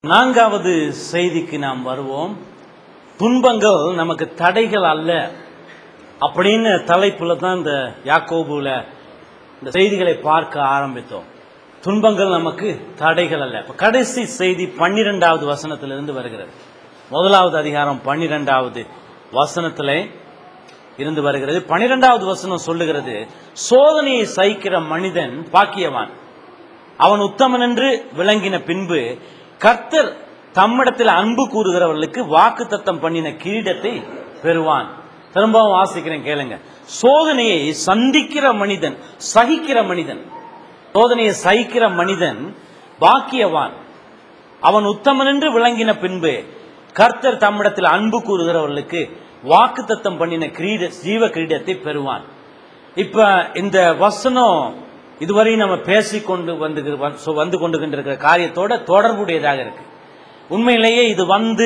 நான்காவது செய்திக்கு நாம் வருவோம் துன்பங்கள் நமக்கு தடைகள் அல்ல அப்படின்னு தலைப்புல தான் இந்த யாக்கோபுல இந்த செய்திகளை பார்க்க ஆரம்பித்தோம் துன்பங்கள் நமக்கு தடைகள் அல்ல இப்ப கடைசி செய்தி பன்னிரெண்டாவது வசனத்திலிருந்து வருகிறது முதலாவது அதிகாரம் பன்னிரெண்டாவது வசனத்திலே இருந்து வருகிறது பன்னிரெண்டாவது வசனம் சொல்லுகிறது சோதனையை சகிக்கிற மனிதன் பாக்கியவான் அவன் உத்தமன் என்று விளங்கின பின்பு கர்த்தர் தம்மிடத்தில் அன்பு கூறுகிறவர்களுக்கு வாக்கு தத்தம் பண்ணின கிரீடத்தை பெறுவான் திரும்பவும் வாசிக்கிறேன் கேளுங்க சோதனையை சந்திக்கிற மனிதன் சகிக்கிற மனிதன் சோதனையை சகிக்கிற மனிதன் பாக்கியவான் அவன் உத்தமன் என்று விளங்கின பின்பு கர்த்தர் தம்மிடத்தில் அன்பு கூறுகிறவர்களுக்கு வாக்கு தத்தம் பண்ணின கிரீட ஜீவ கிரீடத்தை பெறுவான் இப்ப இந்த வசனம் இதுவரை நம்ம பேசிக்கொண்டு வந்து வந்து கொண்டுகின்ற காரியத்தோட தொடர்புடையதாக இருக்கு உண்மையிலேயே இது வந்து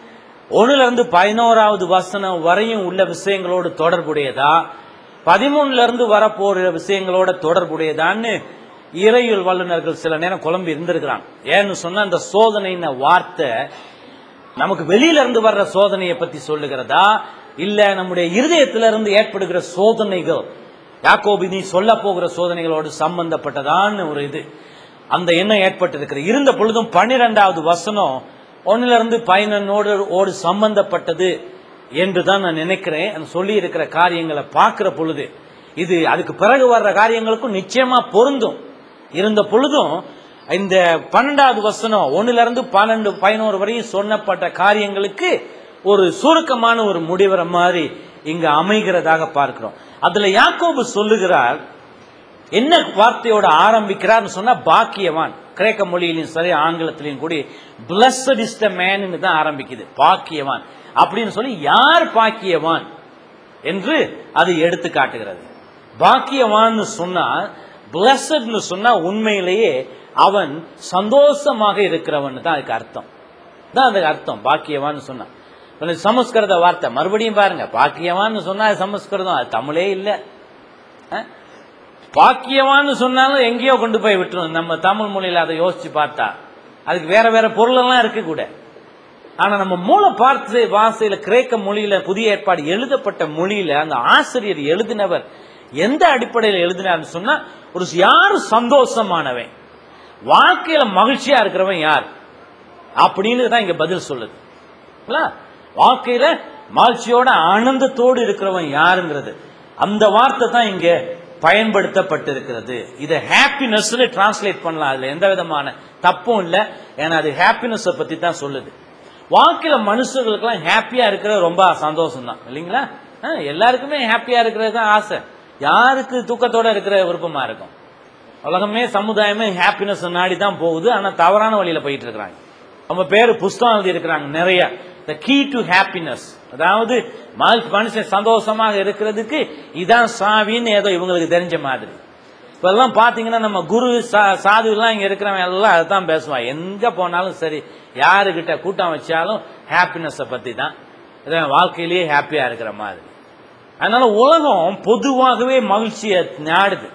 ஒண்ணுல இருந்து பதினோராவது வசனம் வரையும் உள்ள விஷயங்களோடு தொடர்புடையதா பதிமூணுல இருந்து வரப்போற விஷயங்களோட தொடர்புடையதான்னு இறையியல் வல்லுநர்கள் சில நேரம் குழம்பி இருந்திருக்கிறாங்க ஏன்னு சொன்னா இந்த சோதனைன வார்த்தை நமக்கு வெளியில இருந்து வர்ற சோதனையை பத்தி சொல்லுகிறதா இல்ல நம்முடைய இருதயத்தில இருந்து ஏற்படுகிற சோதனைகள் யாக்கோபி நீ சொல்ல போகிற சோதனைகளோடு சம்பந்தப்பட்டதான்னு ஒரு இது அந்த எண்ணம் ஏற்பட்டிருக்கிறது இருந்த பொழுதும் பன்னிரெண்டாவது வசனம் ஒன்னுல இருந்து பயனோடு ஓடு சம்பந்தப்பட்டது என்று தான் நான் நினைக்கிறேன் அந்த சொல்லி இருக்கிற காரியங்களை பார்க்கிற பொழுது இது அதுக்கு பிறகு வர்ற காரியங்களுக்கும் நிச்சயமா பொருந்தும் இருந்த பொழுதும் இந்த பன்னெண்டாவது வசனம் ஒன்னுல இருந்து பன்னெண்டு பதினோரு வரையும் சொன்னப்பட்ட காரியங்களுக்கு ஒரு சுருக்கமான ஒரு முடிவர மாதிரி இங்க அமைகிறதாக பார்க்கிறோம் அதுல யாக்கோபு சொல்லுகிறார் என்ன வார்த்தையோட ஆரம்பிக்கிறார்னு சொன்னா பாக்கியவான் கிரேக்க மொழியிலும் சரி ஆங்கிலத்திலையும் கூடி பிளஸட் இஸ் த மேன் தான் ஆரம்பிக்குது பாக்கியவான் அப்படின்னு சொல்லி யார் பாக்கியவான் என்று அது எடுத்து காட்டுகிறது பாக்கியவான்னு சொன்னா பிளஸட்னு சொன்னா உண்மையிலேயே அவன் சந்தோஷமாக இருக்கிறவன் தான் அதுக்கு அர்த்தம் தான் அதுக்கு அர்த்தம் பாக்கியவான்னு சொன்னான் சமஸ்கிருத வார்த்தை மறுபடியும் பாருங்க பாக்கியவான்னு சொன்னா அது சமஸ்கிருதம் அது தமிழே இல்லை பாக்கியவான்னு சொன்னாலும் எங்கேயோ கொண்டு போய் விட்டுரும் நம்ம தமிழ் மொழியில அதை யோசிச்சு பார்த்தா அதுக்கு வேற வேற பொருளெல்லாம் இருக்கு கூட ஆனா நம்ம மூல பார்த்து வாசையில கிரேக்க மொழியில புதிய ஏற்பாடு எழுதப்பட்ட மொழியில அந்த ஆசிரியர் எழுதினவர் எந்த அடிப்படையில் எழுதினார்னு சொன்னா ஒரு யாரு சந்தோஷமானவன் வாழ்க்கையில மகிழ்ச்சியா இருக்கிறவன் யார் அப்படின்னு தான் இங்க பதில் சொல்லுது வாழ்க்கையில மகிழ்ச்சியோட ஆனந்தத்தோடு இருக்கிறவன் யாருங்கிறது அந்த வார்த்தை தான் இங்க பயன்படுத்தப்பட்டிருக்கிறது இதை ஹாப்பினஸ் டிரான்ஸ்லேட் பண்ணலாம் அதுல எந்த விதமான தப்பும் இல்லை ஏன்னா அது ஹாப்பினஸ் பத்தி தான் சொல்லுது வாழ்க்கையில மனுஷர்களுக்கெல்லாம் ஹாப்பியா இருக்கிறது ரொம்ப சந்தோஷம் தான் இல்லைங்களா எல்லாருக்குமே ஹாப்பியா இருக்கிறது தான் ஆசை யாருக்கு தூக்கத்தோட இருக்கிற விருப்பமா இருக்கும் உலகமே சமுதாயமே ஹாப்பினஸ் நாடி தான் போகுது ஆனா தவறான வழியில போயிட்டு இருக்கிறாங்க ரொம்ப பேர் புஸ்தகம் எழுதி இருக்கிறாங்க நிறைய த கீ டு ஹாப்பினஸ் அதாவது மனுஷன் சந்தோஷமாக இருக்கிறதுக்கு இதான் சாவின்னு ஏதோ இவங்களுக்கு தெரிஞ்ச மாதிரி இப்பெல்லாம் பாத்தீங்கன்னா நம்ம குரு சாது எல்லாம் இங்க இருக்கிறவங்க எல்லாம் அதுதான் பேசுவான் எங்க போனாலும் சரி யாருக்கிட்ட கூட்டம் வச்சாலும் ஹாப்பினஸ் பத்தி தான் வாழ்க்கையிலேயே ஹாப்பியா இருக்கிற மாதிரி அதனால உலகம் பொதுவாகவே மகிழ்ச்சியை நாடுது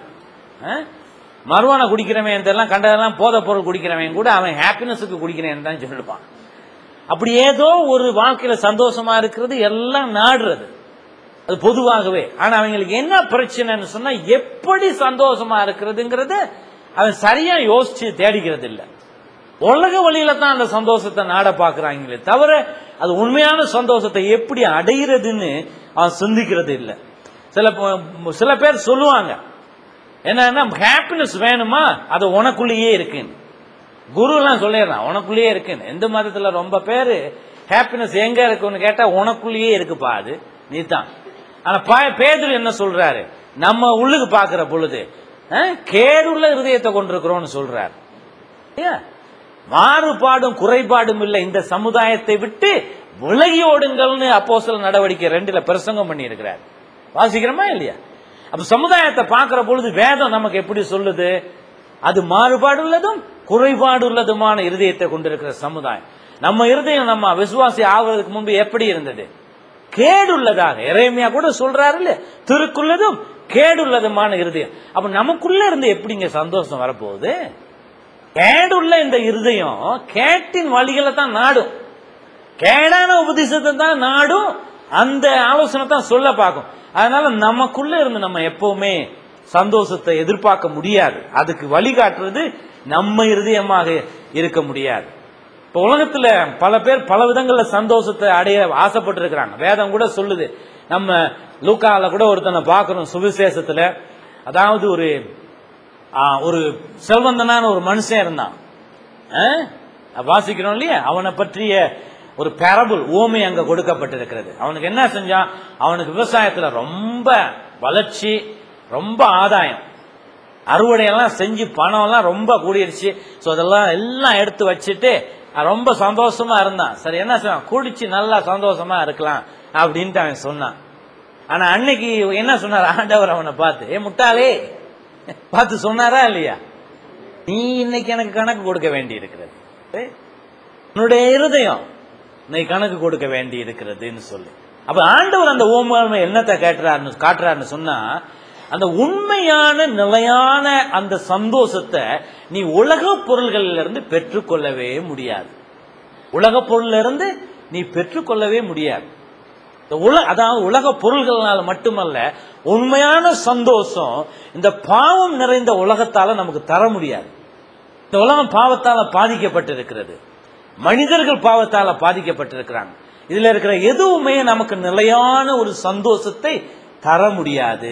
மறுவானை குடிக்கிறவன் எல்லாம் கண்டதெல்லாம் போத பொருள் குடிக்கிறவன் கூட அவன் ஹாப்பினஸுக்கு குடிக்கிறேன் தான் சொல்லிருப்பான் அப்படி ஏதோ ஒரு வாழ்க்கையில சந்தோஷமா இருக்கிறது எல்லாம் நாடுறது அது பொதுவாகவே ஆனா அவங்களுக்கு என்ன பிரச்சனைன்னு சொன்னா எப்படி சந்தோஷமா இருக்கிறதுங்கிறத அவன் சரியா யோசிச்சு தேடிக்கிறது இல்லை உலக வழியில தான் அந்த சந்தோஷத்தை நாட பாக்குறாங்களே தவிர அது உண்மையான சந்தோஷத்தை எப்படி அடைகிறதுன்னு அவன் சிந்திக்கிறது இல்லை சில சில பேர் சொல்லுவாங்க என்னன்னா ஹாப்பினஸ் வேணுமா அது உனக்குள்ளேயே இருக்குன்னு குரு எல்லாம் சொல்லிடுறான் உனக்குள்ளேயே இருக்குன்னு எந்த மதத்துல ரொம்ப பேரு ஹாப்பினஸ் எங்க இருக்குன்னு கேட்டா உனக்குள்ளேயே இருக்குப்பா அது நீ தான் ஆனா பேதர் என்ன சொல்றாரு நம்ம உள்ளுக்கு பாக்குற பொழுது கேடுள்ள இருதயத்தை கொண்டிருக்கிறோம்னு சொல்றாரு மாறுபாடும் குறைபாடும் இல்லை இந்த சமுதாயத்தை விட்டு விலகி ஓடுங்கள்னு அப்போ சில நடவடிக்கை ரெண்டுல பிரசங்கம் பண்ணி இருக்கிறார் வாசிக்கிறோமா இல்லையா அப்ப சமுதாயத்தை பார்க்கிற பொழுது வேதம் நமக்கு எப்படி சொல்லுது அது மாறுபாடு உள்ளதும் குறைபாடு உள்ளதுமான இருதயத்தை கொண்டிருக்கிற சமுதாயம் நம்ம இருதயம் நம்ம விசுவாசி ஆகுறதுக்கு முன்பு எப்படி இருந்தது கேடுள்ளதாக இறைமையா கூட சொல்றாரு இல்ல திருக்குள்ளதும் கேடுள்ளதுமான இருதயம் அப்ப நமக்குள்ள இருந்து எப்படிங்க சந்தோஷம் வரப்போகுது கேடுள்ள இந்த இருதயம் கேட்டின் வழிகளை தான் நாடும் கேடான உபதேசத்தை தான் நாடும் அந்த ஆலோசனை தான் சொல்ல பார்க்கும் அதனால நமக்குள்ள இருந்து நம்ம எப்பவுமே சந்தோஷத்தை எதிர்பார்க்க முடியாது அதுக்கு வழிகாட்டுறது நம்ம இருதயமாக இருக்க முடியாது இப்போ உலகத்துல பல பேர் பல விதங்கள்ல சந்தோஷத்தை அடைய ஆசைப்பட்டு இருக்கிறாங்க வேதம் கூட சொல்லுது நம்ம லூக்கால கூட ஒருத்தனை பார்க்கிறோம் சுவிசேஷத்துல அதாவது ஒரு ஆ, ஒரு செல்வந்தனான ஒரு மனுஷன் இருந்தான் ஆ? வாசிக்கிறோம் இல்லையா அவனை பற்றிய ஒரு பேரபுள் ஓமை அங்க கொடுக்கப்பட்டிருக்கிறது அவனுக்கு என்ன செஞ்சான் அவனுக்கு விவசாயத்துல ரொம்ப வளர்ச்சி ரொம்ப ஆதாயம் அறுவடையெல்லாம் செஞ்சு பணம்லாம் ரொம்ப கூடிருச்சு ஸோ அதெல்லாம் எல்லாம் எடுத்து வச்சுட்டு அவன் ரொம்ப சந்தோஷமா இருந்தான் சரி என்ன செய்வான் குடிச்சு நல்லா சந்தோஷமா இருக்கலாம் அப்படின்ட்டு அவன் சொன்னான் ஆனா அன்னைக்கு என்ன சொன்னார் ஆண்டவர் அவனை பார்த்து ஏ முட்டாளே பார்த்து சொன்னாரா இல்லையா நீ இன்னைக்கு எனக்கு கணக்கு கொடுக்க வேண்டி இருக்கிறது ஏய், உன்னுடைய இருதயம் நீ கணக்கு கொடுக்க வேண்டி இருக்கிறதுன்னு சொல்லு அப்ப ஆண்டவர் அந்த ஓமாமை என்னத்தை கேட்டுறாருன்னு காட்டுறாருன்னு சொன்னா அந்த உண்மையான நிலையான அந்த சந்தோஷத்தை நீ உலக பொருள்களிலிருந்து இருந்து பெற்றுக்கொள்ளவே முடியாது உலக பொருள்ல இருந்து நீ பெற்றுக்கொள்ளவே முடியாது இந்த உல அதாவது உலக பொருள்களால் மட்டுமல்ல உண்மையான சந்தோஷம் இந்த பாவம் நிறைந்த உலகத்தால நமக்கு தர முடியாது இந்த உலகம் பாவத்தால பாதிக்கப்பட்டிருக்கிறது மனிதர்கள் பாவத்தால பாதிக்கப்பட்டிருக்கிறாங்க இதுல இருக்கிற எதுவுமே நமக்கு நிலையான ஒரு சந்தோஷத்தை தர முடியாது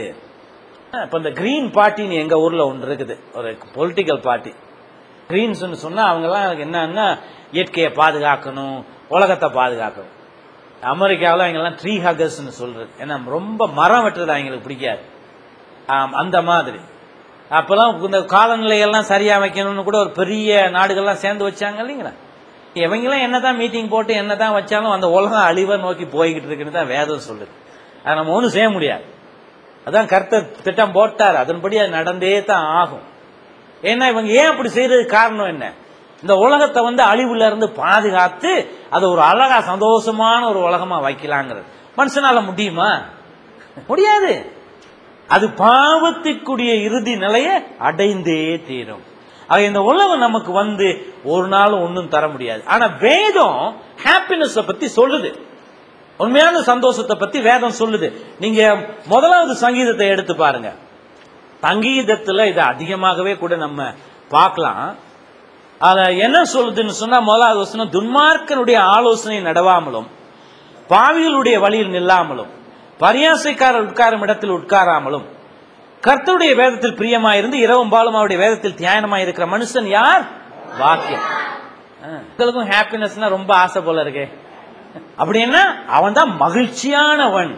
இப்ப இந்த கிரீன் பார்ட்டின்னு எங்க ஊர்ல ஒன்று இருக்குது ஒரு பொலிட்டிக்கல் பார்ட்டி கிரீன்ஸ்னு சொன்னா அவங்கெல்லாம் என்னன்னா இயற்கையை பாதுகாக்கணும் உலகத்தை பாதுகாக்கணும் அமெரிக்காவில் அவங்கெல்லாம் ட்ரீ ஹகர்ஸ்னு சொல்றது ஏன்னா ரொம்ப மரம் வெட்டுறது அவங்களுக்கு பிடிக்காது ஆம், அந்த மாதிரி அப்பெல்லாம் இந்த காலநிலையெல்லாம் சரியா வைக்கணும்னு கூட ஒரு பெரிய நாடுகள்லாம் சேர்ந்து வச்சாங்க இல்லைங்களா இவங்கெல்லாம் என்னதான் மீட்டிங் போட்டு என்னதான் வச்சாலும் அந்த உலகம் அழிவை நோக்கி போய்கிட்டு இருக்குன்னு தான் வேதம் சொல்லுது அதை நம்ம ஒன்றும் செய்ய முடியாது அதான் கர்த்தர் திட்டம் போட்டார் அதன்படி அது நடந்தே தான் ஆகும் ஏன்னா இவங்க ஏன் அப்படி செய்யறதுக்கு காரணம் என்ன இந்த உலகத்தை வந்து அழிவுல இருந்து பாதுகாத்து அதை ஒரு அழகா சந்தோஷமான ஒரு உலகமா வைக்கலாங்கிறது மனுஷனால முடியுமா முடியாது அது பாவத்திற்குரிய இறுதி நிலையை அடைந்தே தீரும் ஆக இந்த உலகம் நமக்கு வந்து ஒரு நாள் ஒன்றும் தர முடியாது ஆனா வேதம் ஹாப்பினஸ் பத்தி சொல்லுது உண்மையான சந்தோஷத்தை பத்தி வேதம் சொல்லுது நீங்க முதலாவது சங்கீதத்தை எடுத்து பாருங்க சங்கீதத்துல இது அதிகமாகவே கூட நம்ம பார்க்கலாம் அத என்ன சொல்லுதுன்னு சொன்னா முதலாவது வசனம் துன்மார்க்கனுடைய ஆலோசனை நடவாமலும் பாவிகளுடைய வழியில் நில்லாமலும் பரியாசைக்காரர் உட்காரும் இடத்தில் உட்காராமலும் கர்த்தருடைய வேதத்தில் பிரியமாயிருந்து இரவும் பாலும் அவருடைய வேதத்தில் தியானமாய் இருக்கிற மனுஷன் யார் வாக்கியம் ஆ, உங்களுக்கும் ஹாப்பினஸ்னா ரொம்ப ஆசை போல இருக்கே அப்படின்னா அவன் தான் மகிழ்ச்சியானவன்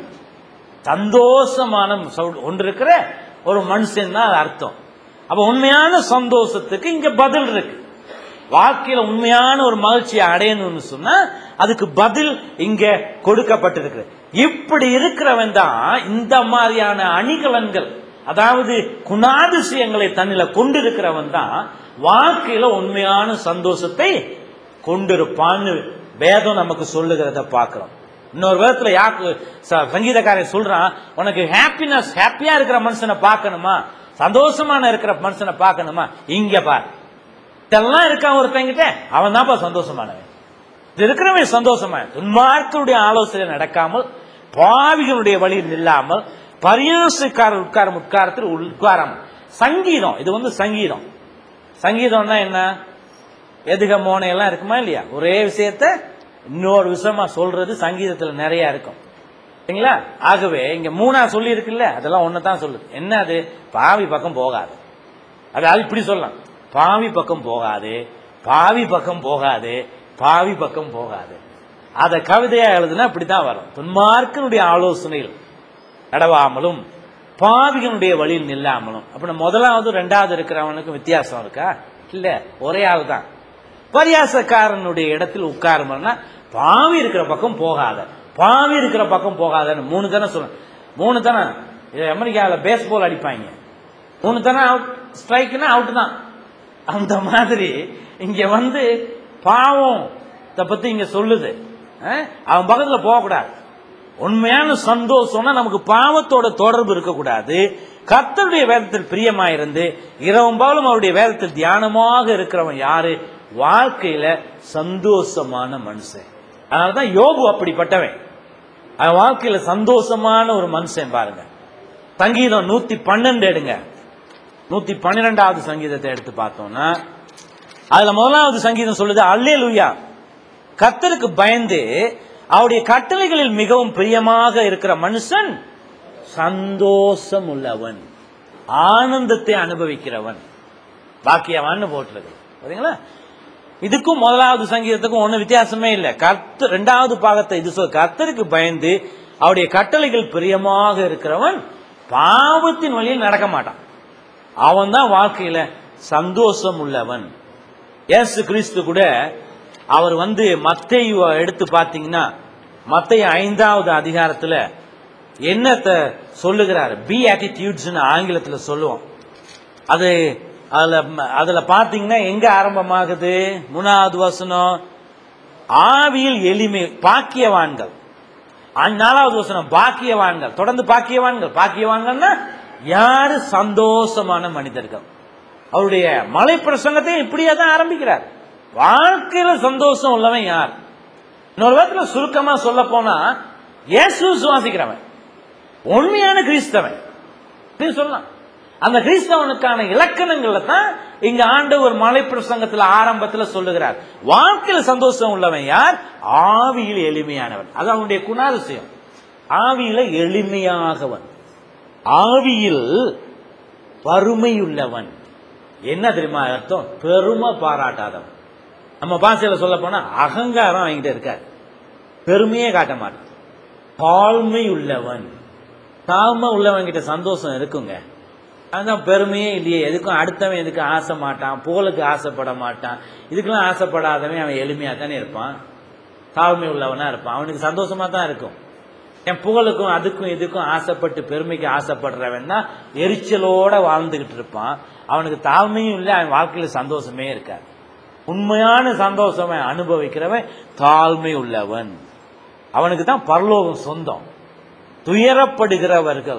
சந்தோஷமான சொல்- ஒன்று இருக்கிற ஒரு மனுஷன் தான் அது அர்த்தம் அப்ப உண்மையான சந்தோஷத்துக்கு இங்க பதில் இருக்கு வாழ்க்கையில உண்மையான ஒரு மகிழ்ச்சியை அடையணும்னு சொன்னா அதுக்கு பதில் இங்க கொடுக்கப்பட்டிருக்கு இப்படி இருக்கிறவன் தான் இந்த மாதிரியான அணிகலன்கள் அதாவது குணாதிசயங்களை தன்னில கொண்டிருக்கிறவன் தான் வாழ்க்கையில உண்மையான சந்தோஷத்தை கொண்டிருப்பான்னு வேதம் நமக்கு சொல்லுகிறத பார்க்கிறோம் இன்னொரு விதத்துல யாக்கு ச- சங்கீதக்காரன் சொல்றான் உனக்கு ஹாப்பினஸ் ஹாப்பியா இருக்கிற மனுஷனை பார்க்கணுமா சந்தோஷமான இருக்கிற மனுஷனை பார்க்கணுமா இங்க பார் இதெல்லாம் இருக்கான் ஒருத்தங்கிட்ட அவன் தான்ப்பா சந்தோஷமானவன் இது இருக்கிறவன் சந்தோஷமா துன்மார்க்கருடைய ஆலோசனை நடக்காமல் பாவிகளுடைய வழியில் நில்லாமல் பரியாசக்காரர் உட்காரும் உட்காரத்தில் உட்காராமல் சங்கீதம் இது வந்து சங்கீதம் சங்கீதம்னா என்ன எதுக மோனை எல்லாம் இருக்குமா இல்லையா ஒரே விஷயத்த இன்னொரு விஷயமா சொல்றது சங்கீதத்துல நிறைய இருக்கும் சரிங்களா ஆகவே இங்க மூணா சொல்லி இருக்குல்ல அதெல்லாம் ஒன்னு தான் சொல்லுது என்ன அது பாவி பக்கம் போகாது அதாவது இப்படி சொல்லலாம் பாவி பக்கம் போகாது பாவி பக்கம் போகாது பாவி பக்கம் போகாது அத கவிதையா எழுதுனா இப்படித்தான் வரும் துன்மார்க்கனுடைய ஆலோசனையில் நடவாமலும் பாவிகளுடைய வழியில் நில்லாமலும் அப்ப முதலாவது ரெண்டாவது இருக்கிறவனுக்கு வித்தியாசம் இருக்கா இல்ல ஒரே ஆள் தான் பரியாசக்காரனுடைய இடத்தில் உட்காருமன்னா பாவி இருக்கிற பக்கம் போகாத பாவி இருக்கிற பக்கம் போகாதன்னு மூணு தானே சொல்ல மூணு தானே இது அமெரிக்காவில் பேஸ்பால் அடிப்பாங்க மூணு தானே அவுட் ஸ்ட்ரைக்குன்னா அவுட் தான் அந்த மாதிரி இங்க வந்து பாவம் பத்தி இங்க சொல்லுது அஹ், அவன் பக்கத்துல போகக்கூடாது உண்மையான சந்தோஷம்னா நமக்கு பாவத்தோட தொடர்பு இருக்கக்கூடாது கர்த்தருடைய வேதத்தில் பிரியமாயிருந்து இரவும் பகலும் அவருடைய வேதத்தில் தியானமாக இருக்கிறவன் யாரு வாழ்க்கையில சந்தோஷமான மனுஷன் அதனாலதான் யோபு அப்படிப்பட்டவன் அவன் வாழ்க்கையில சந்தோஷமான ஒரு மனுஷன் பாருங்க சங்கீதம் நூத்தி பன்னெண்டு எடுங்க நூத்தி பன்னிரெண்டாவது சங்கீதத்தை எடுத்து பார்த்தோம்னா அதுல முதலாவது சங்கீதம் சொல்லுது அல்லேலூயா கர்த்தருக்கு பயந்து அவருடைய கட்டளைகளில் மிகவும் பிரியமாக இருக்கிற மனுஷன் சந்தோஷம் உள்ளவன் ஆனந்தத்தை அனுபவிக்கிறவன் பாக்கியவான்னு போட்டிருக்கு பாத்தீங்களா இதுக்கும் முதலாவது சங்கீதத்துக்கும் ஒன்றும் வித்தியாசமே இல்லை கர்த்த ரெண்டாவது பாகத்தை இது சொல் கர்த்தருக்கு பயந்து அவருடைய கட்டளைகள் பிரியமாக இருக்கிறவன் பாவத்தின் வழியில் நடக்க மாட்டான் அவன் தான் வாழ்க்கையில சந்தோஷம் உள்ளவன் இயேசு கிறிஸ்து கூட அவர் வந்து மத்தைய எடுத்து பார்த்தீங்கன்னா மத்தைய ஐந்தாவது அதிகாரத்துல என்னத்தை சொல்லுகிறார் பி ஆட்டிடியூட்ஸ் ஆங்கிலத்துல சொல்லுவோம் அது அதுல அதுல பாத்தீங்கன்னா எங்க ஆரம்பமாகுது மூணாவது வசனம் ஆவியில் எளிமை பாக்கியவான்கள் அ- நாலாவது வசனம் பாக்கியவான்கள் தொடர்ந்து பாக்கியவான்கள் பாக்கியவான்கள்னா யாரு சந்தோஷமான மனிதர்கள் அவருடைய மலை பிரசங்கத்தை இப்படியே தான் ஆரம்பிக்கிறார் வாழ்க்கையில சந்தோஷம் உள்ளவன் யார் இன்னொரு விதத்துல சுருக்கமா சொல்ல போனா இயேசு சுவாசிக்கிறவன் உண்மையான கிறிஸ்தவன் அப்படின்னு சொல்லலாம் அந்த கிறிஸ்தவனுக்கான இலக்கணங்கள்ல தான் இங்க ஆண்டவர் மலை பிரசங்கத்துல ஆரம்பத்துல சொல்லுகிறார் வாழ்க்கையில சந்தோஷம் உள்ளவன் யார் ஆவியில் எளிமையானவன் அது அவனுடைய குணாதிசயம் ஆவியில எளிமையாகவன் ஆவியில் வறுமையுள்ளவன் என்ன தெரியுமா அர்த்தம் பெருமை பாராட்டாதவன் நம்ம பாஷையில சொல்ல போனா அகங்காரம் அவங்கிட்ட இருக்காது பெருமையே காட்ட மாட்டான் தாழ்மை உள்ளவன் தாழ்மை உள்ளவன் கிட்ட சந்தோஷம் இருக்குங்க அதான் பெருமையே இல்லையே எதுக்கும் அடுத்தவன் எதுக்கு ஆசை மாட்டான் புகழுக்கு ஆசைப்பட மாட்டான் இதுக்கெல்லாம் ஆசைப்படாதவன் அவன் எளிமையா தானே இருப்பான் தாழ்மை உள்ளவனா இருப்பான் அவனுக்கு சந்தோஷமா தான் இருக்கும் என் புகழுக்கும் அதுக்கும் இதுக்கும் ஆசைப்பட்டு பெருமைக்கு ஆசைப்படுறவன் தான் எரிச்சலோட வாழ்ந்துகிட்டு இருப்பான் அவனுக்கு தாழ்மையும் இல்லை அவன் வாழ்க்கையில சந்தோஷமே இருக்காது உண்மையான சந்தோஷம் அனுபவிக்கிறவன் தாழ்மை உள்ளவன் அவனுக்கு தான் பரலோகம் சொந்தம் துயரப்படுகிறவர்கள்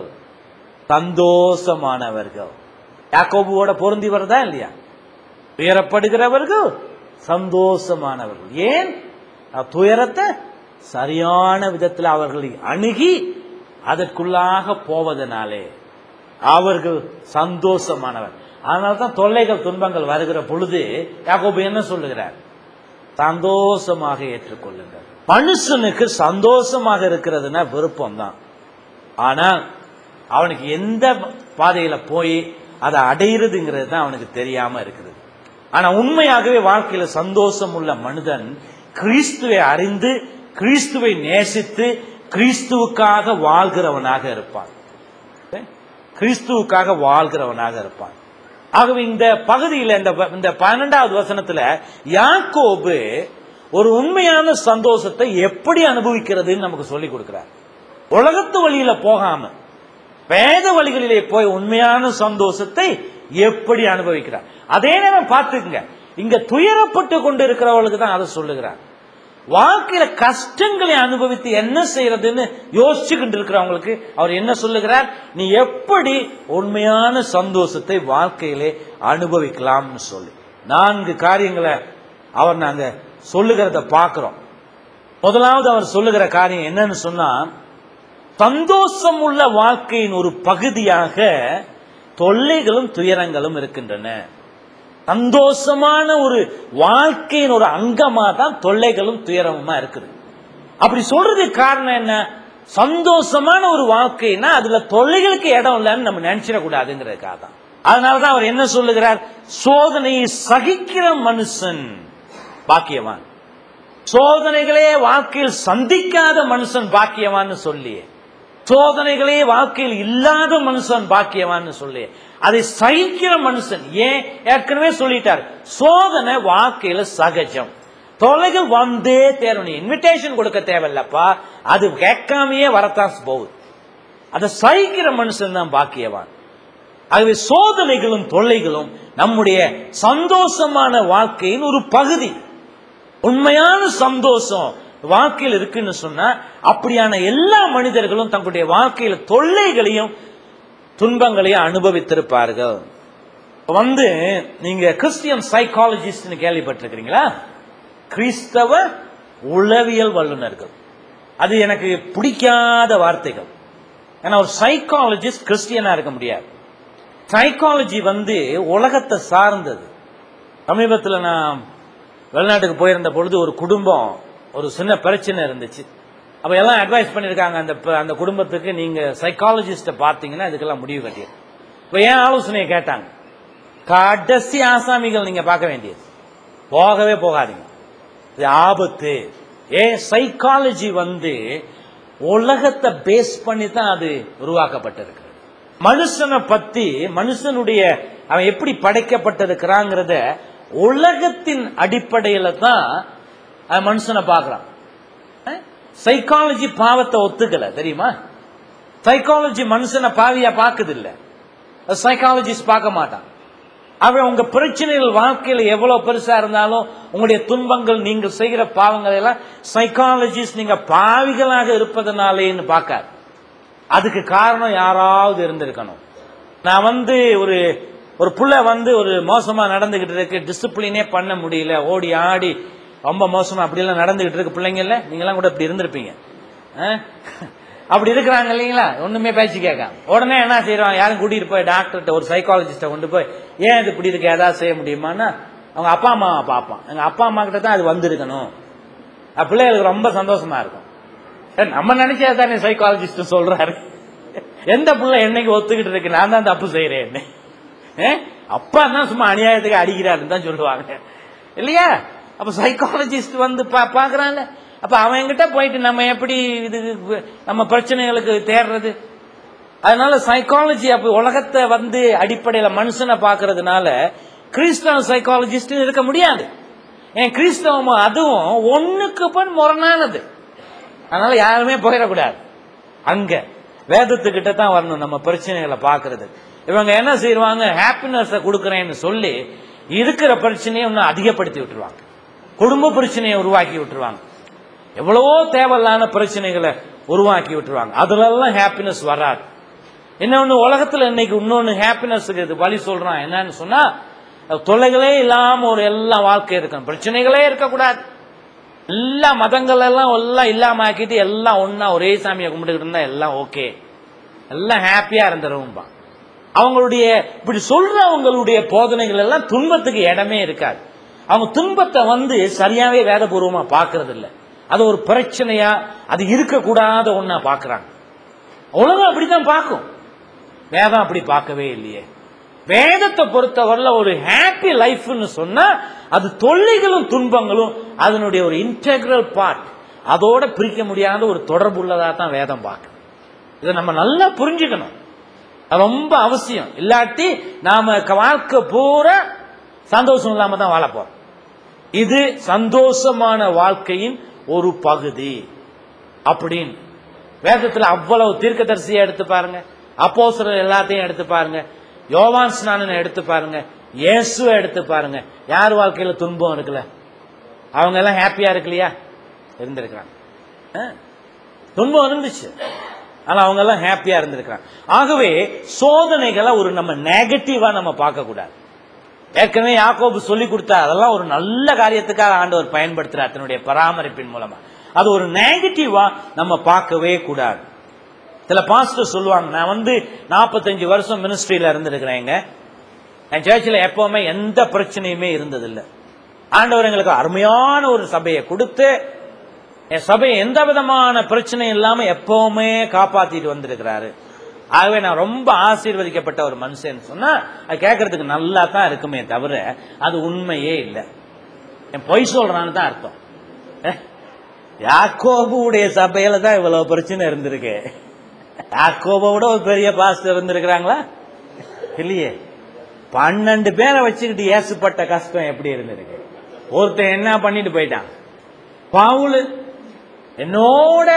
சந்தோஷமானவர்கள் யாக்கோபுவோட பொருந்தி வருதா இல்லையா துயரப்படுகிறவர்கள் சந்தோஷமானவர்கள் ஏன் அஹ் துயரத்தை சரியான விதத்தில் அவர்களை அணுகி அதற்குள்ளாக போவதனாலே அவர்கள் சந்தோஷமானவர் அதனால தான் தொல்லைகள் துன்பங்கள் வருகிற பொழுது யாக்கோபு என்ன சொல்லுகிறார் சந்தோஷமாக ஏற்றுக்கொள்ளுங்கள் மனுஷனுக்கு சந்தோஷமாக இருக்கிறதுனா விருப்பம் தான் ஆனால் அவனுக்கு எந்த பாதையில போய் அதை அடையிறதுங்கிறது தான் அவனுக்கு தெரியாம இருக்குது ஆனா உண்மையாகவே வாழ்க்கையில சந்தோஷம் உள்ள மனிதன் கிறிஸ்துவை அறிந்து கிறிஸ்துவை நேசித்து கிறிஸ்துவுக்காக வாழ்கிறவனாக இருப்பான் கிறிஸ்துவுக்காக வாழ்கிறவனாக இருப்பான் ஆகவே இந்த பகுதியில் இந்த இந்த பன்னெண்டாவது வசனத்துல யாக்கோபு ஒரு உண்மையான சந்தோஷத்தை எப்படி அனுபவிக்கிறதுன்னு நமக்கு சொல்லி கொடுக்கிறார் உலகத்து வழியில போகாம வேத வழிகளிலே போய் உண்மையான சந்தோஷத்தை எப்படி அனுபவிக்கிறார் அதே நேரம் பார்த்துக்குங்க இங்க துயரப்பட்டு கொண்டு இருக்கிறவர்களுக்கு தான் அதை சொல்லுகிறார் வாழ்க்கையில கஷ்டங்களை அனுபவித்து என்ன செய்யறதுன்னு யோசிச்சுக்கிட்டு இருக்கிறவங்களுக்கு அவர் என்ன சொல்லுகிறார் நீ எப்படி உண்மையான சந்தோஷத்தை வாழ்க்கையிலே அனுபவிக்கலாம்னு சொல்லி நான்கு காரியங்களை அவர் நாங்க சொல்லுகிறத பார்க்கிறோம் முதலாவது அவர் சொல்லுகிற காரியம் என்னன்னு சொன்னா சந்தோஷம் உள்ள வாழ்க்கையின் ஒரு பகுதியாக தொல்லைகளும் துயரங்களும் இருக்கின்றன சந்தோஷமான ஒரு வாழ்க்கையின் ஒரு அங்கமா தான் தொல்லைகளும் துயரமுமா இருக்குது அப்படி சொல்றதுக்கு காரணம் என்ன சந்தோஷமான ஒரு வாழ்க்கைனா அதுல தொல்லைகளுக்கு இடம் இல்லைன்னு நம்ம நினைச்சிடக்கூடாதுங்கிறதுக்காக தான் அதனாலதான் அவர் என்ன சொல்லுகிறார் சோதனையை சகிக்கிற மனுஷன் பாக்கியவான் சோதனைகளே வாழ்க்கையில் சந்திக்காத மனுஷன் பாக்கியவான்னு சொல்லி சோதனைகளே வாழ்க்கையில் இல்லாத மனுஷன் பாக்கியவான்னு சொல்லி அதை சகிக்கிற மனுஷன் ஏன் ஏற்கனவே சொல்லிட்டார் சோதனை வாழ்க்கையில சகஜம் தொலைகள் வந்தே தேரணும் இன்விடேஷன் கொடுக்க தேவையில்லப்பா அது கேட்காமையே வரத்தான் போகுது அதை சகிக்கிற மனுஷன் தான் பாக்கியவான் ஆகவே சோதனைகளும் தொல்லைகளும் நம்முடைய சந்தோஷமான வாழ்க்கையின் ஒரு பகுதி உண்மையான சந்தோஷம் வாழ்க்கையில் இருக்குன்னு சொன்னா அப்படியான எல்லா மனிதர்களும் தங்களுடைய வாழ்க்கையில தொல்லைகளையும் துன்பங்களையும் அனுபவித்திருப்பார்கள் இப்ப வந்து நீங்க கிறிஸ்டியன் சைக்காலஜிஸ்ட்னு கேள்விப்பட்டிருக்கிறீங்களா கிறிஸ்தவ உளவியல் வல்லுநர்கள் அது எனக்கு பிடிக்காத வார்த்தைகள் ஏன்னா ஒரு சைக்காலஜிஸ்ட் கிறிஸ்டியனா இருக்க முடியாது சைக்காலஜி வந்து உலகத்தை சார்ந்தது சமீபத்தில் நான் வெளிநாட்டுக்கு போயிருந்த பொழுது ஒரு குடும்பம் ஒரு சின்ன பிரச்சனை இருந்துச்சு அப்ப எல்லாம் அட்வைஸ் பண்ணியிருக்காங்க அந்த ப- அந்த குடும்பத்துக்கு நீங்க சைக்காலஜிஸ்ட பார்த்தீங்கன்னா இதுக்கெல்லாம் முடிவு கட்டியது இப்போ ஏன் ஆலோசனையை கேட்டாங்க கடைசி ஆசாமிகள் நீங்க பார்க்க வேண்டியது போகவே போகாதீங்க இது ஆபத்து ஏன் சைக்காலஜி வந்து உலகத்தை பேஸ் பண்ணி தான் அது உருவாக்கப்பட்டிருக்கு மனுஷனை பத்தி மனுஷனுடைய அவன் எப்படி படைக்கப்பட்டிருக்கிறாங்கிறத உலகத்தின் அடிப்படையில தான் அவன் மனுஷனை பார்க்கறான் சைக்காலஜி பாவத்தை ஒத்துக்கல தெரியுமா சைக்காலஜி மனுஷனை பாவியா பார்க்குது இல்ல சைக்காலஜிஸ்ட் பார்க்க மாட்டான் அவன் உங்க பிரச்சனைகள் வாழ்க்கையில எவ்வளவு பெருசா இருந்தாலும் உங்களுடைய துன்பங்கள் நீங்கள் செய்கிற பாவங்கள் எல்லாம் சைக்காலஜிஸ்ட் நீங்க பாவிகளாக இருப்பதனாலேன்னு பார்க்காது அதுக்கு காரணம் யாராவது இருந்திருக்கணும் நான் வந்து ஒரு ஒரு புள்ள வந்து ஒரு மோசமா நடந்துகிட்டு இருக்கு டிசிப்ளினே பண்ண முடியல ஓடி ஆடி ரொம்ப மோசமா அப்படியெல்லாம் நடந்துகிட்டு இருக்கு பிள்ளைங்கல்ல நீங்களாம் கூட இப்படி இருந்திருப்பீங்க ஆ? அப்படி இருக்கிறாங்க இல்லைங்களா ஒண்ணுமே பேச்சு கேட்காம உடனே என்ன செய்யறோம் யாரும் கூட்டிட்டு போய் டாக்டர்கிட்ட ஒரு சைக்காலஜிஸ்ட கொண்டு போய் ஏன் இது இப்படி இருக்கு ஏதாவது செய்ய முடியுமான்னா அவங்க அப்பா அம்மாவை பார்ப்பான் எங்க அப்பா அம்மா கிட்ட தான் அது வந்திருக்கணும் அப்ப பிள்ளைகளுக்கு ரொம்ப சந்தோஷமா இருக்கும் ஏ, நம்ம நினைச்சா தானே சைக்காலஜிஸ்ட் சொல்றாரு எந்த புள்ள என்னைக்கு ஒத்துக்கிட்டு இருக்கு நான் தான் தப்பு செய்யறேன் அப்பா தான் சும்மா அநியாயத்துக்கு அடிக்கிறாருன்னு தான் சொல்லுவாங்க இல்லையா அப்ப சைக்காலஜிஸ்ட் வந்து பா- பாக்குறாங்க அப்ப அவன் என்கிட்ட போயிட்டு நம்ம எப்படி இது நம்ம பிரச்சனைகளுக்கு தேடுறது அதனால சைக்காலஜி அப்ப உலகத்தை வந்து அடிப்படையில மனுஷனை பார்க்கறதுனால கிறிஸ்தவ சைக்காலஜிஸ்ட் இருக்க முடியாது ஏன் கிறிஸ்தவம் அதுவும் ஒண்ணுக்கு பண் முரணானது அதனால யாருமே போயிடக்கூடாது அங்க வேதத்துக்கிட்ட தான் வரணும் நம்ம பிரச்சனைகளை பார்க்கிறது இவங்க என்ன செய்வாங்க ஹாப்பினஸை கொடுக்கறேன்னு சொல்லி இருக்கிற பிரச்சனையை இன்னும் அதிகப்படுத்தி விட்டுருவாங்க குடும்ப பிரச்சனையை உருவாக்கி விட்டுருவாங்க எவ்வளவோ தேவையில்லாத பிரச்சனைகளை உருவாக்கி விட்டுருவாங்க அதுலெல்லாம் ஹாப்பினஸ் வராது இன்னொன்னு உலகத்துல இன்னைக்கு இன்னொன்னு ஹாப்பினஸ்க்கு இது வழி சொல்றான் என்னன்னு சொன்னா தொல்லைகளே இல்லாம ஒரு எல்லா வாழ்க்கை இருக்கணும் பிரச்சனைகளே இருக்கக்கூடாது எல்லா மதங்கள் எல்லாம் எல்லாம் இல்லாம ஆக்கிட்டு எல்லாம் ஒண்ணா ஒரே சாமியை கும்பிட்டுக்கிட்டு இருந்தா எல்லாம் ஓகே எல்லாம் ஹாப்பியா இருந்துருவோம்பா அவங்களுடைய இப்படி சொல்றவங்களுடைய போதனைகள் எல்லாம் துன்பத்துக்கு இடமே இருக்காது அவங்க துன்பத்தை வந்து சரியாவே வேதபூர்வமா பார்க்கறது இல்ல அது ஒரு பிரச்சனையா அது இருக்கக்கூடாத ஒண்ணா பார்க்கறாங்க உலகம் அப்படித்தான் பார்க்கும் வேதம் அப்படி பார்க்கவே இல்லையே வேதத்தை பொறுத்தவரையில ஒரு ஹாப்பி லைஃப்னு சொன்னா அது தொல்லைகளும் துன்பங்களும் அதனுடைய ஒரு இன்டெகிரல் பார்ட் அதோட பிரிக்க முடியாத ஒரு தொடர்புள்ளதா தான் வேதம் பார்க்குது இதை நம்ம நல்லா புரிஞ்சுக்கணும் அது ரொம்ப அவசியம் இல்லாட்டி நாம க- வாழ்க்கை பூரா சந்தோஷம் இல்லாம தான் வாழ போறோம் இது சந்தோஷமான வாழ்க்கையின் ஒரு பகுதி அப்படின்னு வேதத்துல அவ்வளவு தீர்க்கதரிசியை எடுத்து பாருங்க அப்போஸ்தலர் எல்லாத்தையும் எடுத்து பாருங்க யோவான் ஸ்நானனை எடுத்து பாருங்க இயேசுவை எடுத்து பாருங்க யார் வாழ்க்கையில துன்பம் இருக்குல்ல அவங்க எல்லாம் ஹாப்பியா இருக்கலையா இருந்திருக்கிறாங்க ஆ? துன்பம் இருந்துச்சு ஆனா அவங்க எல்லாம் ஹாப்பியா இருந்திருக்கிறாங்க ஆகவே சோதனைகளை ஒரு நம்ம நெகட்டிவா நம்ம பார்க்க கூடாது ஏற்கனவே யாக்கோபு சொல்லி கொடுத்தா அதெல்லாம் ஒரு நல்ல காரியத்துக்காக ஆண்டவர் பயன்படுத்துறார் தன்னுடைய பராமரிப்பின் மூலமா அது ஒரு நெகட்டிவா நம்ம பார்க்கவே கூடாது சில பாஸ்டர் சொல்லுவாங்க நான் வந்து 45 வருஷம் மினிஸ்ட்ரியில இருந்திருக்கிறேங்க என் சர்ச்சில் எப்பவுமே எந்த பிரச்சனையுமே இருந்ததில்லை ஆண்டவர் எங்களுக்கு அருமையான ஒரு சபையை கொடுத்து என் சபையை எந்த விதமான பிரச்சனையும் இல்லாம எப்பவுமே காப்பாத்திட்டு வந்திருக்கிறாரு ஆகவே நான் ரொம்ப ஆசீர்வதிக்கப்பட்ட ஒரு மனுஷன் சொன்னா அது கேட்கறதுக்கு நல்லா தான் இருக்குமே தவிர அது உண்மையே இல்லை என் பொய் சொல்றான்னு தான் அர்த்தம் அஹ், யாக்கோபுடைய சபையில தான் இவ்வளவு பிரச்சனை இருந்திருக்கு யாக்கோபை விட ஒரு பெரிய பாஸ்டர் இருந்திருக்கிறாங்களா இல்லையே பன்னெண்டு பேரை வச்சுக்கிட்டு ஏசுப்பட்ட கஷ்டம் எப்படி இருந்திருக்கு ஒருத்தன் என்ன பண்ணிட்டு போயிட்டான் பவுலு என்னோட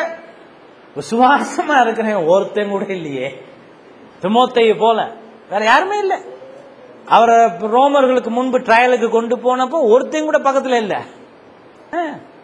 விசுவாசமா இருக்கிறேன் ஒருத்தன் கூட இல்லையே திமோத்தையை போல வேற யாருமே இல்லை அவரை ரோமர்களுக்கு முன்பு ட்ரையலுக்கு கொண்டு போனப்போ ஒருத்தன் கூட பக்கத்துல இல்ல ஆ.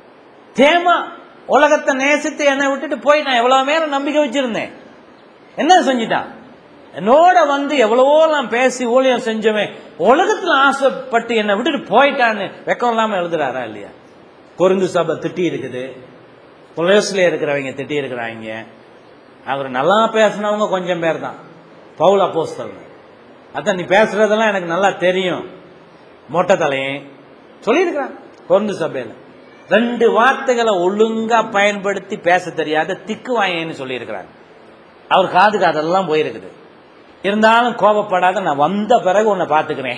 தேமா உலகத்தை நேசித்து என்னை விட்டுட்டு போய் நான் எவ்வளவு நேரம் நம்பிக்கை வச்சிருந்தேன் என்ன செஞ்சிட்டான் என்னோட வந்து எவ்வளவோ நான் பேசி ஊழியம் செஞ்சவன் உலகத்துல ஆசைப்பட்டு என்னை விட்டுட்டு போயிட்டான்னு வெக்கம் இல்லாம எழுதுறாரா இல்லையா கொருந்து சபை திட்டி இருக்குது புலேஸ்ல இருக்கிறவங்க திட்டி இருக்கிறாங்க அவர் நல்லா பேசினவங்க கொஞ்சம் பேர் தான் பவுல் அப்போஸ்தல் அதான் நீ பேசுறதெல்லாம் எனக்கு நல்லா தெரியும் மொட்டை தலையன் சொல்லியிருக்கிறான் கொருந்து சபையில ரெண்டு வார்த்தைகளை ஒழுங்கா பயன்படுத்தி பேச தெரியாத திக்கு வாயன்னு சொல்லியிருக்கிறாங்க அவர் காதுக்கு அதெல்லாம் போயிருக்குது இருந்தாலும் கோபப்படாத நான் வந்த பிறகு உன்னை பாத்துக்கிறேன்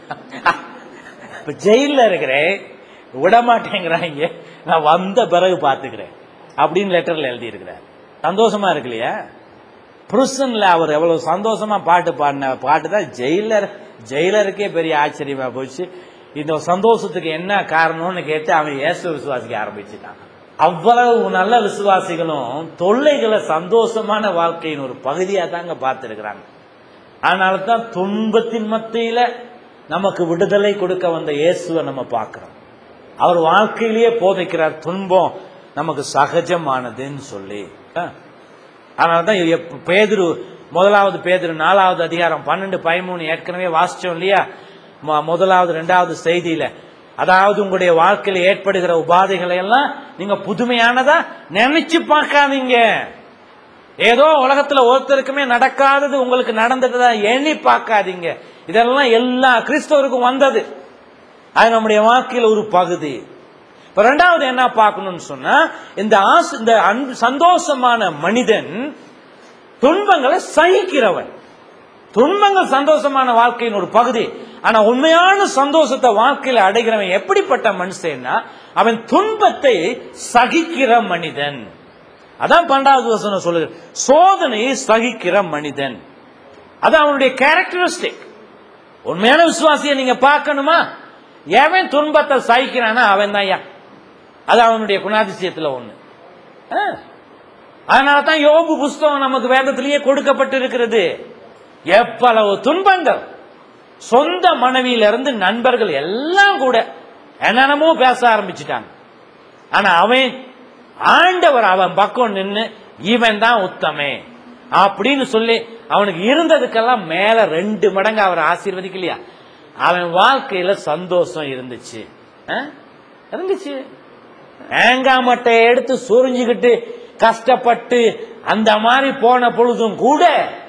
இப்ப ஜெயில இருக்கிறேன் விட மாட்டேங்கிறாங்க நான் வந்த பிறகு பாத்துக்கிறேன் அப்படின்னு லெட்டர்ல எழுதி இருக்கிறார் சந்தோஷமா இருக்கு இல்லையா புருஷன்ல அவர் எவ்வளவு சந்தோஷமா பாட்டு பாடின பாட்டு தான் ஜெயிலர் ஜெயிலருக்கே பெரிய ஆச்சரியமா போச்சு இந்த சந்தோஷத்துக்கு என்ன காரணம்னு கேட்டு அவன் இயேசு விசுவாசிக்க ஆரம்பிச்சுட்டான் அவ்வளவு நல்ல விசுவாசிகளும் தொல்லைகளை சந்தோஷமான வாழ்க்கையின் ஒரு பகுதியா தாங்க பார்த்திருக்கிறாங்க அதனால தான் துன்பத்தின் மத்தியில நமக்கு விடுதலை கொடுக்க வந்த இயேசுவை நம்ம பார்க்கிறோம் அவர் வாழ்க்கையிலேயே போதைக்கிறார் துன்பம் நமக்கு சகஜமானதுன்னு சொல்லி அதனால தான் எப்ப- பேதுரு முதலாவது பேதுரு நாலாவது அதிகாரம் பன்னெண்டு பதிமூணு ஏற்கனவே வாசிச்சோம் இல்லையா ம- முதலாவது ரெண்டாவது செய்தியில அதாவது உங்களுடைய வாழ்க்கையில ஏற்படுகிற உபாதைகளை எல்லாம் நீங்க புதுமையானதா நினைச்சு பார்க்காதீங்க ஏதோ உலகத்துல ஒருத்தருக்குமே நடக்காதது உங்களுக்கு நடந்துட்டதா எண்ணி பார்க்காதீங்க இதெல்லாம் எல்லா கிறிஸ்தவருக்கும் வந்தது அது நம்முடைய வாழ்க்கையில ஒரு பகுதி இப்ப ரெண்டாவது என்ன பார்க்கணும்னு சொன்னா இந்த ஆச இந்த அன்பு சந்தோஷமான மனிதன் துன்பங்களை சகிக்கிறவன் துன்பங்கள் சந்தோஷமான வாழ்க்கையின் ஒரு பகுதி ஆனா உண்மையான சந்தோஷத்தை வாழ்க்கையில அடைகிறவன் எப்படிப்பட்ட மனுஷன்னா அவன் துன்பத்தை சகிக்கிற மனிதன் அதான் பன்னெண்டாவது வசனம் சொல்லுது சோதனையை சகிக்கிற மனிதன் அது அவனுடைய கேரக்டரிஸ்டிக் உண்மையான விசுவாசியை நீங்க பார்க்கணுமா எவன் துன்பத்தை சகிக்கிறானா அவன் தான் அது அவனுடைய குணாதிசயத்துல ஒண்ணு ஆ. அதனால தான் யோபு புஸ்தகம் நமக்கு வேதத்திலேயே கொடுக்கப்பட்டிருக்கிறது எவ்வளவு துன்பங்கள் சொந்த மனைவியிலிருந்து நண்பர்கள் எல்லாம் கூட என்னென்னமோ பேச ஆரம்பிச்சிட்டாங்க ஆனா அவன் ஆண்டவர் அவன் பக்கம் நின்னு இவன் தான் உத்தமே அப்படின்னு சொல்லி அவனுக்கு இருந்ததுக்கெல்லாம் மேல ரெண்டு மடங்கு அவர் ஆசீர்வதிக்கலையா அவன் வாழ்க்கையில சந்தோஷம் இருந்துச்சு ஆ? இருந்துச்சு தேங்காய் மட்டையை எடுத்து சொரிஞ்சுக்கிட்டு கஷ்டப்பட்டு அந்த மாதிரி போன பொழுதும் கூட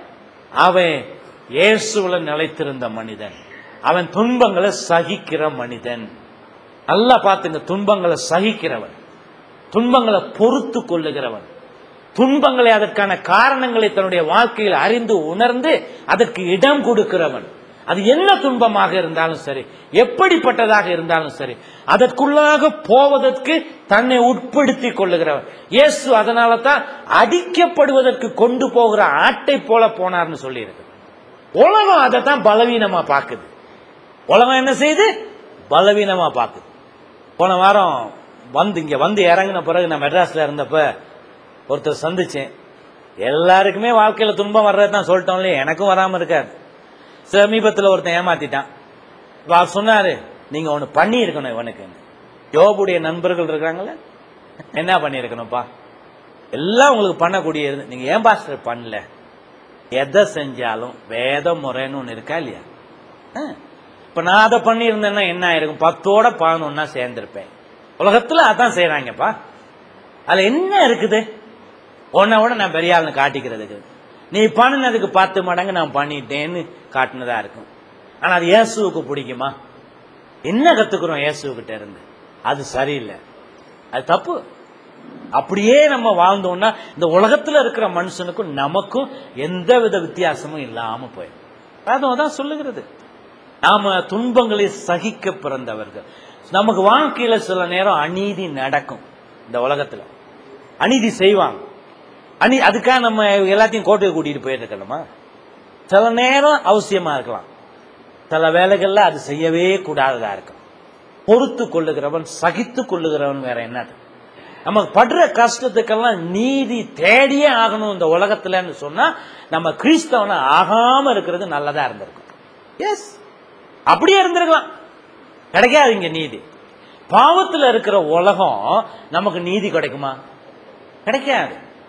அவன் இயேசுல நிலைத்திருந்த மனிதன் அவன் துன்பங்களை சகிக்கிற மனிதன் நல்லா பார்த்துங்க துன்பங்களை சகிக்கிறவன் துன்பங்களை பொறுத்து கொள்ளுகிறவன் துன்பங்களை அதற்கான காரணங்களை தன்னுடைய வாழ்க்கையில் அறிந்து உணர்ந்து அதற்கு இடம் கொடுக்கிறவன் அது என்ன துன்பமாக இருந்தாலும் சரி எப்படிப்பட்டதாக இருந்தாலும் சரி அதற்குள்ளாக போவதற்கு தன்னை உட்படுத்தி கொள்ளுகிறவன் இயேசு அதனால தான் அடிக்கப்படுவதற்கு கொண்டு போகிற ஆட்டை போல போனார்னு சொல்லியிருக்கு உலகம் அதை தான் பலவீனமா பார்க்குது உலகம் என்ன செய்யுது பலவீனமா பார்க்குது போன வாரம் வந்து இங்க வந்து இறங்கின பிறகு நான் மெட்ராஸ்ல இருந்தப்ப ஒருத்தர் சந்திச்சேன் எல்லாருக்குமே வாழ்க்கையில துன்பம் வர்றது தான் சொல்லிட்டோம் இல்லையா எனக்கும் வராம இருக்காது சமீபத்தில் ஒருத்தன் ஏமாத்திட்டான் இப்ப அவர் சொன்னாரு நீங்க ஒண்ணு பண்ணி இருக்கணும் இவனுக்கு யோபுடைய நண்பர்கள் இருக்காங்கல்ல என்ன பண்ணியிருக்கணும்ப்பா எல்லாம் உங்களுக்கு பண்ணக்கூடியது நீங்க ஏன் பாஸ்டர் பண்ணல எதை செஞ்சாலும் வேத முறைன்னு ஒன்று இருக்கா இல்லையா ஆ. இப்ப நான் அதை பண்ணியிருந்தேன்னா என்ன ஆயிருக்கும் பத்தோட பதினொன்னா சேர்ந்திருப்பேன் உலகத்துல அதான் செய்யறாங்கப்பா அதுல என்ன இருக்குது உன்னை விட நான் பெரிய ஆளுன்னு காட்டிக்கிறதுக்கு நீ பண்ணினதுக்கு பத்து மடங்கு நான் பண்ணிட்டேன்னு காட்டினதா இருக்கும் ஆனா அது இயேசுவுக்கு பிடிக்குமா என்ன கத்துக்கிறோம் இயேசுகிட்ட இருந்து அது சரியில்லை அது தப்பு அப்படியே நம்ம வாழ்ந்தோம்னா இந்த உலகத்துல இருக்கிற மனுஷனுக்கும் நமக்கும் எந்த வித வித்தியாசமும் இல்லாம போயிடும் அதுவும் தான் சொல்லுகிறது நாம துன்பங்களை சகிக்க பிறந்தவர்கள் நமக்கு வாழ்க்கையில சில நேரம் அநீதி நடக்கும் இந்த உலகத்துல அநீதி செய்வாங்க அநீ அதுக்காக நம்ம எல்லாத்தையும் கோட்டையை கூட்டிட்டு போயிட்டு இருக்கணுமா சில நேரம் அவசியமா இருக்கலாம் சில வேலைகள்ல அது செய்யவே கூடாததா இருக்கும் பொறுத்து கொள்ளுகிறவன் சகித்து கொள்ளுகிறவன் வேற என்னது நமக்கு படுற கஷ்டத்துக்கெல்லாம் நீதி தேடியே ஆகணும் இந்த உலகத்துலன்னு சொன்னா நம்ம கிறிஸ்தவனை ஆகாம இருக்கிறது நல்லதா இருந்திருக்கும் எஸ் அப்படியே இருந்திருக்கலாம் கிடைக்காது இங்க நீதி பாவத்துல இருக்கிற உலகம் நமக்கு நீதி கிடைக்குமா கிடைக்காது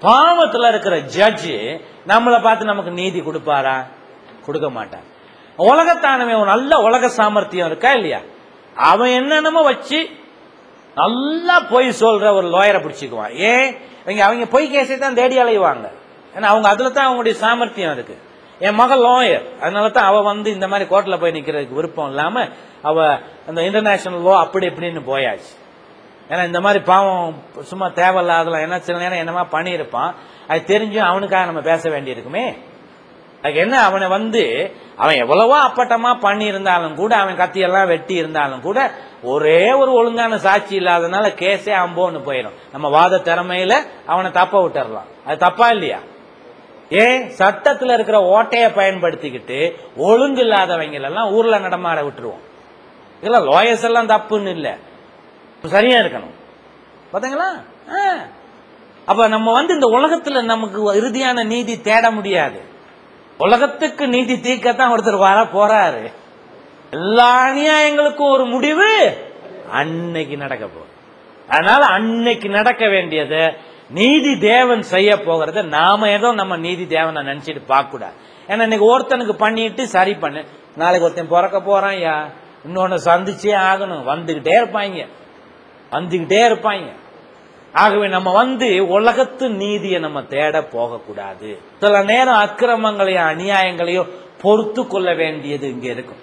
பாவத்துல இருக்கிற ஜட்ஜு நம்மளை பார்த்து நமக்கு நீதி கொடுப்பாரா கொடுக்க மாட்டான் உலகத்தானவன் ஒரு நல்ல உலக சாமர்த்தியம் இருக்கா இல்லையா அவன் என்னென்னமோ வச்சு நல்லா பொய் சொல்ற ஒரு லாயரை பிடிச்சிக்குவான் ஏன் இவங்க அவங்க பொய் கேஸை தான் தேடி அலைவாங்க ஏன்னா அவங்க அதுல தான் அவங்களுடைய சாமர்த்தியம் இருக்கு என் மகள் லாயர் அதனால தான் அவ வந்து இந்த மாதிரி கோர்ட்ல போய் நிக்கிறதுக்கு விருப்பம் இல்லாம அவ அந்த இன்டர்நேஷனல் லோ அப்படி இப்படின்னு போயாச்சு ஏன்னா இந்த மாதிரி பாவம் சும்மா தேவையில்லாதலாம் என்ன சில நேரம் என்னமா பண்ணியிருப்பான் அது தெரிஞ்சும் அவனுக்காக நம்ம பேச வேண்டியிருக்குமே அதுக்கு என்ன அவனை வந்து அவன் எவ்வளவோ அப்பட்டமா பண்ணி இருந்தாலும் கூட அவன் கத்தியெல்லாம் வெட்டி இருந்தாலும் கூட ஒரே ஒரு ஒழுங்கான சாட்சி இல்லாதனால கேஸே அம்போன்னு போயிடும் நம்ம வாத திறமையில அவனை தப்ப விட்டுறலாம் அது தப்பா இல்லையா ஏன் சட்டத்துல இருக்கிற ஓட்டையை பயன்படுத்திக்கிட்டு ஒழுங்கு இல்லாதவங்க எல்லாம் ஊர்ல நடமாட விட்டுருவோம் இதெல்லாம் லாயர்ஸ் எல்லாம் தப்புன்னு இல்லை சரியா இருக்கணும் பாத்தீங்களா ஆ. அப்ப நம்ம வந்து இந்த உலகத்துல நமக்கு இறுதியான நீதி தேட முடியாது உலகத்துக்கு நீதி தீர்க்கத்தான் ஒருத்தர் வர போறாரு எல்லா அநியாயங்களுக்கும் ஒரு முடிவு அன்னைக்கு நடக்க போகுது அதனால அன்னைக்கு நடக்க வேண்டியது நீதி தேவன் செய்ய போகிறத நாம ஏதோ நம்ம நீதி தேவனை நினைச்சிட்டு பார்க்க கூடாது ஏன்னா இன்னைக்கு ஒருத்தனுக்கு பண்ணிட்டு சரி பண்ணு நாளைக்கு ஒருத்தன் பிறக்க போறான் யா இன்னொன்னு சந்திச்சே ஆகணும் வந்துகிட்டே இருப்பாங்க வந்துகிட்டே இருப்பாங்க ஆகவே நம்ம வந்து உலகத்து நீதியை நம்ம தேட போகக்கூடாது சில நேரம் அக்கிரமங்களையும் அநியாயங்களையும் பொறுத்து கொள்ள வேண்டியது இங்க இருக்கும்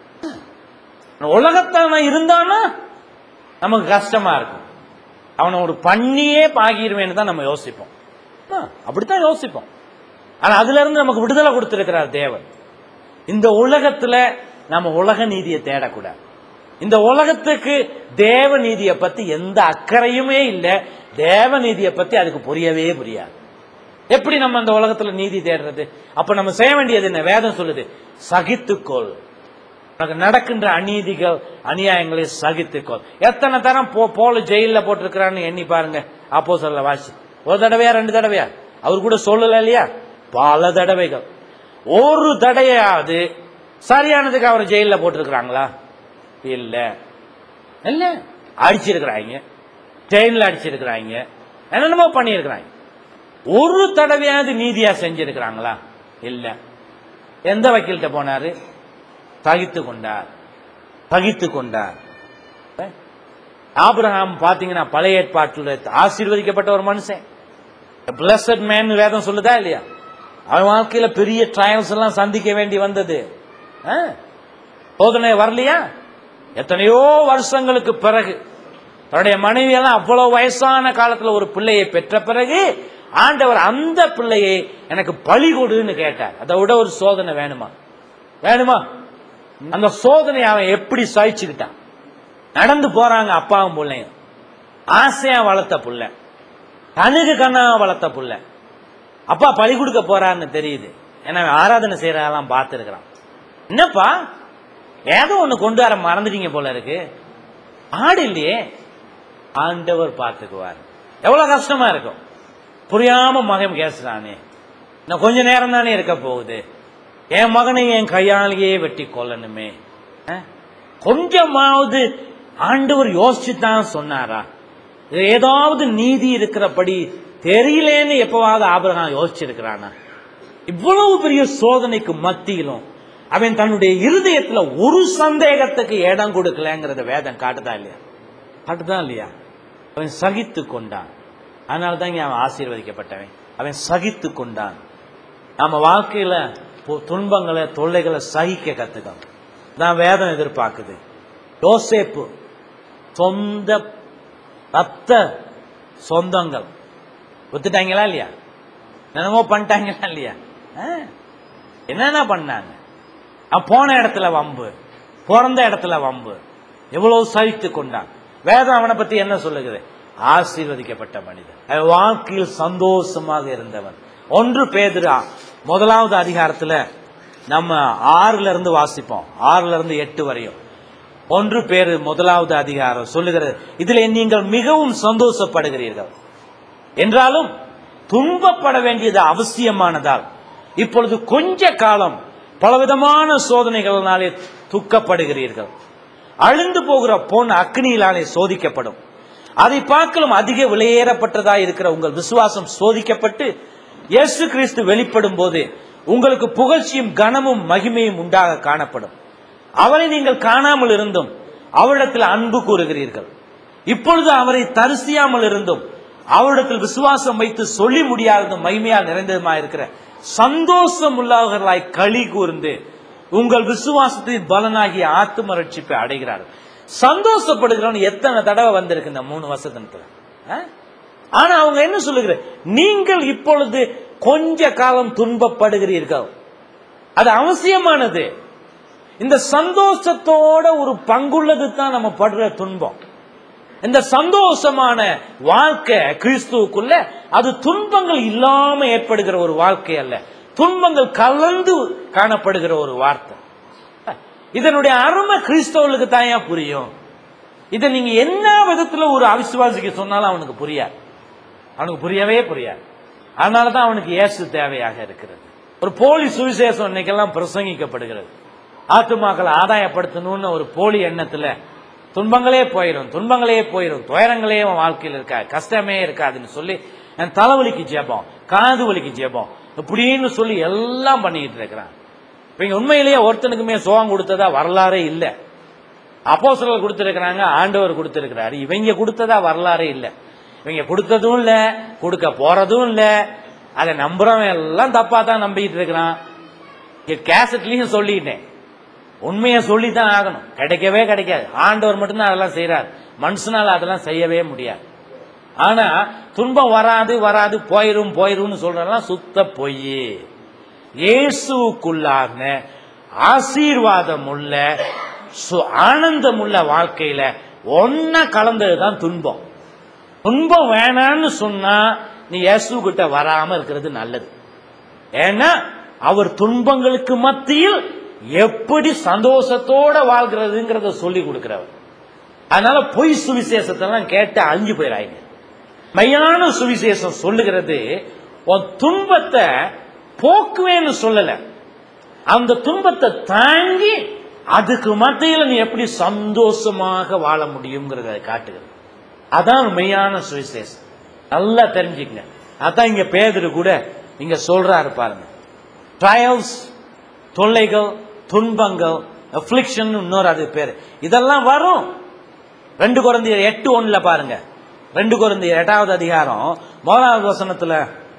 உலகத்தான இருந்தானா நமக்கு கஷ்டமா இருக்கும் அவனை ஒரு பண்ணியே பாகிருவேன்னு தான் நம்ம யோசிப்போம் ஆ, அப்படித்தான் யோசிப்போம் ஆனா அதுல இருந்து நமக்கு விடுதலை கொடுத்திருக்கிறார் தேவன் இந்த உலகத்துல நம்ம உலக நீதியை தேடக்கூடாது இந்த உலகத்துக்கு தேவ நீதியை பத்தி எந்த அக்கறையுமே இல்லை தேவ நீதியை பத்தி அதுக்கு புரியவே புரியாது எப்படி நம்ம அந்த உலகத்துல நீதி தேடுறது அப்ப நம்ம செய்ய வேண்டியது என்ன வேதம் சொல்லுது சகித்துக்கொள் உனக்கு நடக்கின்ற அநீதிகள் அநியாயங்களை சகித்துக்கொள் எத்தனை தரம் போ போல ஜெயில போட்டிருக்கிறான்னு எண்ணி பாருங்க அப்போ சொல்ல வாசி ஒரு தடவையா ரெண்டு தடவையா அவர் கூட சொல்லல இல்லையா பல தடவைகள் ஒரு தடையாவது சரியானதுக்கு அவர் ஜெயில போட்டிருக்கிறாங்களா இல்ல இல்ல அடிச்சிருக்கிறாங்க ஜெயில அடிச்சிருக்கிறாங்க என்னென்னமோ பண்ணியிருக்கிறாங்க ஒரு தடவையாவது நீதியா செஞ்சிருக்கிறாங்களா இல்ல எந்த வக்கீல்கிட்ட போனாரு தகித்து கொண்டார் தகித்து கொண்டார் ஆபிரகாம் பாத்தீங்கன்னா பழைய ஏற்பாட்டில் ஆசீர்வதிக்கப்பட்ட ஒரு மனுஷன் பிளஸட் மேன் வேதம் சொல்லுதா இல்லையா அவன் வாழ்க்கையில பெரிய ட்ரையல்ஸ் எல்லாம் சந்திக்க வேண்டி வந்தது ஆ? சோதனை வரலையா எத்தனையோ வருஷங்களுக்கு பிறகு தன்னுடைய மனைவி எல்லாம் அவ்வளவு வயசான காலத்துல ஒரு பிள்ளையை பெற்ற பிறகு ஆண்டவர் அந்த பிள்ளையை எனக்கு பழி கொடுன்னு கேட்டார் அதை விட ஒரு சோதனை வேணுமா வேணுமா அந்த சோதனை அவன் எப்படி சகிச்சுக்கிட்டான் நடந்து போறாங்க அப்பாவும் பிள்ளையும் ஆசையா வளர்த்த புள்ள கணுகு கண்ணா வளர்த்த புள்ள அப்பா பழி கொடுக்க போறான்னு தெரியுது ஏன்னா அவன் ஆராதனை செய்யறதெல்லாம் பார்த்துருக்கிறான் என்னப்பா ஏதோ ஒண்ணு கொண்டு வர மறந்துட்டீங்க போல இருக்கு ஆடு இல்லையே ஆண்டவர் பார்த்துக்குவார் எவ்வளவு கஷ்டமா இருக்கும் புரியாம மகன் பேசுறானே இன்னும் கொஞ்ச நேரம் தானே இருக்க போகுது என் மகனை என் கையாலேயே வெட்டி கொல்லணுமே அஹ்? கொஞ்சமாவது ஆண்டவர் யோசிச்சு தான் சொன்னாரா இது ஏதாவது நீதி இருக்கிறபடி தெரியலேன்னு எப்பவாவது ஆபிரகாம் யோசிச்சிருக்கிறானா இவ்வளவு பெரிய சோதனைக்கு மத்தியிலும் அவன் தன்னுடைய இருதயத்துல ஒரு சந்தேகத்துக்கு இடம் கொடுக்கலங்கிறத வேதம் காட்டுதா இல்லையா காட்டுதா இல்லையா அவன் சகித்து கொண்டான் அதனால தான் இங்க அவன் ஆசீர்வதிக்கப்பட்டவன் அவன் சகித்து கொண்டான் நம்ம வாழ்க்கையில பொ- துன்பங்களை தொல்லைகளை சகிக்க கத்துக்கணும் தான் வேதம் எதிர்பார்க்குது யோசேப்பு சொந்த ரத்த சொந்தங்கள் ஒத்துட்டாங்களா இல்லையா என்னமோ பண்ணிட்டாங்களா இல்லையா ஆ? என்னென்ன பண்ணாங்க அவன் போன இடத்துல வம்பு பிறந்த இடத்துல வம்பு எவ்வளவு சகித்து கொண்டான் வேதம் அவனை பத்தி என்ன சொல்லுகிறது ஆசீர்வதிக்கப்பட்ட மனிதன் அவன் வாழ்க்கையில் சந்தோஷமாக இருந்தவன் ஒன்று பேதுரா முதலாவது அதிகாரத்துல நம்ம ஆறுல இருந்து வாசிப்போம் ஆறுல இருந்து எட்டு வரையும் ஒன்று பேரு முதலாவது அதிகாரம் சொல்லுகிறது இதிலே நீங்கள் மிகவும் சந்தோஷப்படுகிறீர்கள் என்றாலும் துன்பப்பட வேண்டியது அவசியமானதால் இப்பொழுது கொஞ்ச காலம் பலவிதமான சோதனைகளினாலே துக்கப்படுகிறீர்கள் அழிந்து போகிற பொன் அக்னியிலாலே சோதிக்கப்படும் அதை பார்க்கலும் அதிக விலையேறப்பட்டதா இருக்கிற உங்கள் விசுவாசம் சோதிக்கப்பட்டு இயேசு கிறிஸ்து வெளிப்படும் போது உங்களுக்கு புகழ்ச்சியும் கனமும் மகிமையும் உண்டாக காணப்படும் அவரை நீங்கள் காணாமல் இருந்தும் அவரிடத்தில் அன்பு கூறுகிறீர்கள் இப்பொழுது அவரை தரிசியாமல் இருந்தும் அவரிடத்தில் விசுவாசம் வைத்து சொல்லி முடியாததும் மகிமையால் நிறைந்ததுமாயிருக்கிற சந்தோஷம் உள்ளவர்களாய் களி கூர்ந்து உங்கள் விசுவாசத்தின் பலனாகிய ஆத்தும ரட்சிப்பை அடைகிறார்கள் சந்தோஷப்படுகிறவன் எத்தனை தடவை வந்திருக்கு இந்த மூணு வருஷத்துல ஆ? ஆனா அவங்க என்ன சொல்லுகிற நீங்கள் இப்பொழுது கொஞ்ச காலம் துன்பப்படுகிறீர்கள் அது அவசியமானது இந்த சந்தோஷத்தோட ஒரு பங்குள்ளது தான் நம்ம படுற துன்பம் இந்த சந்தோஷமான வாழ்க்கை கிறிஸ்துவுக்குள்ள அது துன்பங்கள் இல்லாம ஏற்படுகிற ஒரு வாழ்க்கை அல்ல துன்பங்கள் கலந்து காணப்படுகிற ஒரு வார்த்தை இதனுடைய அருமை கிறிஸ்தவர்களுக்கு தான் ஏன் புரியும் இதை நீங்க என்ன விதத்துல ஒரு அவிசுவாசிக்கு சொன்னாலும் அவனுக்கு புரியாது அவனுக்கு புரியவே புரியாது அதனால தான் அவனுக்கு இயேசு தேவையாக இருக்கிறது ஒரு போலி சுவிசேஷம் இன்னைக்கெல்லாம் பிரசங்கிக்கப்படுகிறது ஆத்துமாக்களை ஆதாயப்படுத்தணும்னு ஒரு போலி எண்ணத்துல துன்பங்களே போயிடும் துன்பங்களே போயிடும் துயரங்களே அவன் வாழ்க்கையில் இருக்கா கஷ்டமே இருக்காதுன்னு சொல்லி என் தலைவலிக்கு ஜெபம் காது வலிக்கு ஜெபம் இப்படின்னு சொல்லி எல்லாம் பண்ணிக்கிட்டு இருக்கிறான் இப்ப இங்க உண்மையிலேயே ஒருத்தனுக்குமே சுகம் கொடுத்ததா வரலாறே இல்லை அப்போ சிலர் கொடுத்திருக்கிறாங்க ஆண்டவர் கொடுத்திருக்கிறாரு இவங்க கொடுத்ததா வரலாறே இல்லை இவங்க கொடுத்ததும் இல்ல கொடுக்க போறதும் இல்ல அதை நம்புறவன் எல்லாம் தப்பா தான் நம்பிக்கிட்டு இருக்கிறான் இங்க கேசட்லயும் சொல்லிட்டேன் உண்மையை சொல்லி தான் ஆகணும் கிடைக்கவே கிடைக்காது ஆண்டவர் மட்டும்தான் அதெல்லாம் செய்யறாரு மனுஷனால அதெல்லாம் செய்யவே முடியாது ஆனா துன்பம் வராது வராது போயிரும் போயிரும்னு சொல்றதெல்லாம் சுத்த பொய் இயேசுக்குள்ளான ஆசீர்வாதம் உள்ள சு- ஆனந்தம் உள்ள வாழ்க்கையில ஒன்னா கலந்ததுதான் துன்பம் துன்பம் வேணான்னு சொன்னா நீ இயேசு கிட்ட வராம இருக்கிறது நல்லது ஏன்னா அவர் துன்பங்களுக்கு மத்தியில் எப்படி சந்தோஷத்தோட வாழ்கிறதுங்கிறத சொல்லி கொடுக்கிறவர் அதனால பொய் சுவிசேஷத்தை எல்லாம் கேட்டு அழிஞ்சு போயிடாங்க மெய்யான சுவிசேஷம் சொல்லுகிறது உன் துன்பத்தை போக்குவேன்னு சொல்லல அந்த துன்பத்தை தாங்கி அதுக்கு மத்தியில் நீ எப்படி சந்தோஷமாக வாழ முடியுங்கிறத காட்டுகிறது அதான் மெய்யான சுவிசேஷம் நல்லா தெரிஞ்சுக்கங்க அதான் இங்க பேதரு கூட இங்க சொல்றாரு பாருங்க ட்ரையல்ஸ் தொல்லைகள் துன்பங்கள் அஃப்ளிக்ஷன் இன்னொரு அது பேரு இதெல்லாம் வரும் ரெண்டு குழந்தைய எட்டு ஒண்ணுல பாருங்க ரெண்டு குழந்தைய எட்டாவது அதிகாரம் முதலாவது வசனத்துல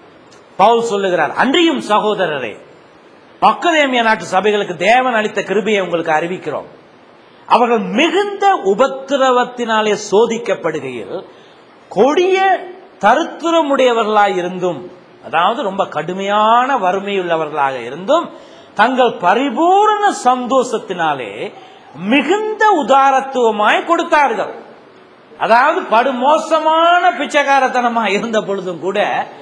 பவுல் சொல்லுகிறார் அன்றியும் சகோதரரே மக்கதேமிய நாட்டு சபைகளுக்கு தேவன் அளித்த கிருபையை உங்களுக்கு அறிவிக்கிறோம் அவர்கள் மிகுந்த உபத்திரவத்தினாலே சோதிக்கப்படுகையில் கொடிய தருத்திரமுடையவர்களாய் இருந்தும் அதாவது ரொம்ப கடுமையான வறுமையுள்ளவர்களாக இருந்தும் தங்கள் பரிபூரண சந்தோஷத்தினாலே மிகுந்த உதாரத்துவமாய் கொடுத்தார்கள் அதாவது படுமோசமான பிச்சைக்காரத்தனமா இருந்த பொழுதும் கூட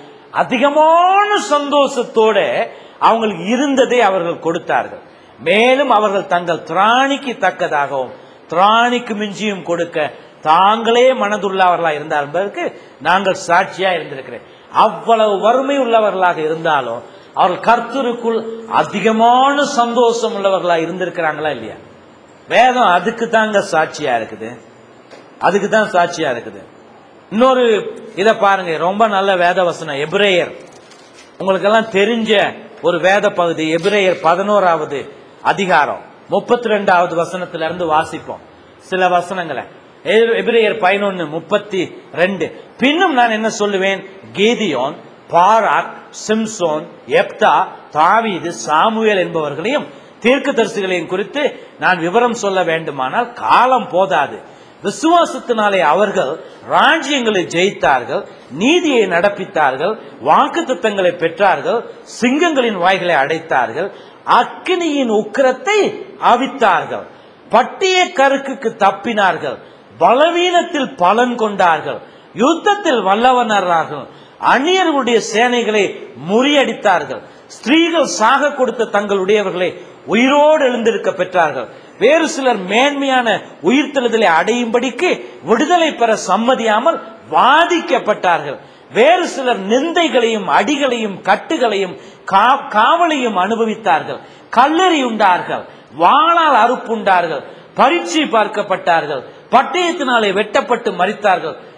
அதிகமான சந்தோஷத்தோட அவங்களுக்கு இருந்ததை அவர்கள் கொடுத்தார்கள் மேலும் அவர்கள் தங்கள் திராணிக்கு தக்கதாகவும் திராணிக்கு மிஞ்சியும் கொடுக்க தாங்களே மனதுள்ளவர்களா இருந்தார் என்பதற்கு நாங்கள் சாட்சியா இருந்திருக்கிறேன் அவ்வளவு வறுமை உள்ளவர்களாக இருந்தாலும் அவர்கள் கர்த்தருக்குள் அதிகமான சந்தோஷம் உள்ளவர்களா இருந்திருக்கிறாங்களா இல்லையா வேதம் அதுக்கு தாங்க சாட்சியா இருக்குது அதுக்கு தான் சாட்சியா இருக்குது இன்னொரு இத பாருங்க ரொம்ப நல்ல வேத வசனம் எபிரேயர் உங்களுக்கெல்லாம் தெரிஞ்ச ஒரு வேத பகுதி எபிரேயர் பதினோராவது அதிகாரம் முப்பத்தி ரெண்டாவது வசனத்துல இருந்து வாசிப்போம் சில வசனங்களை எ- எபிரேயர் பதினொன்னு முப்பத்தி ரெண்டு பின்னும் நான் என்ன சொல்லுவேன் கீதியோன் பாராக் சிம்சோன் எப்தா தாவீது சாமுவேல் என்பவர்களையும் தீர்க்கதரிசிகளையும் குறித்து நான் விவரம் சொல்ல வேண்டுமானால் காலம் போதாது விசுவாசத்தினாலே அவர்கள் ராஜ்யங்களை ஜெயித்தார்கள் நீதியை நடப்பித்தார்கள் வாக்குத்தத்தங்களை பெற்றார்கள் சிங்கங்களின் வாய்களை அடைத்தார்கள் அக்கினியின் உக்கிரத்தை அவித்தார்கள் பட்டிய கருக்குக்கு தப்பினார்கள் பலவீனத்தில் பலன் கொண்டார்கள் யுத்தத்தில் வல்லவனரார்கள் அந்நியர்களுடைய சேனைகளை முறியடித்தார்கள் ஸ்திரீகள் சாக கொடுத்த தங்களுடையவர்களை உயிரோடு எழுந்திருக்க பெற்றார்கள் வேறு சிலர் மேன்மையான உயிர்த்தெழுதலை அடையும்படிக்கு விடுதலை பெற சம்மதியாமல் வாதிக்கப்பட்டார்கள் வேறு சிலர் நிந்தைகளையும் அடிகளையும் கட்டுகளையும் கா- காவலையும் அனுபவித்தார்கள் கல்லறி உண்டார்கள் வாளால் அறுப்புண்டார்கள் பரீட்சை பார்க்கப்பட்டார்கள் பட்டயத்தினாலே வெட்டப்பட்டு மரித்தார்கள்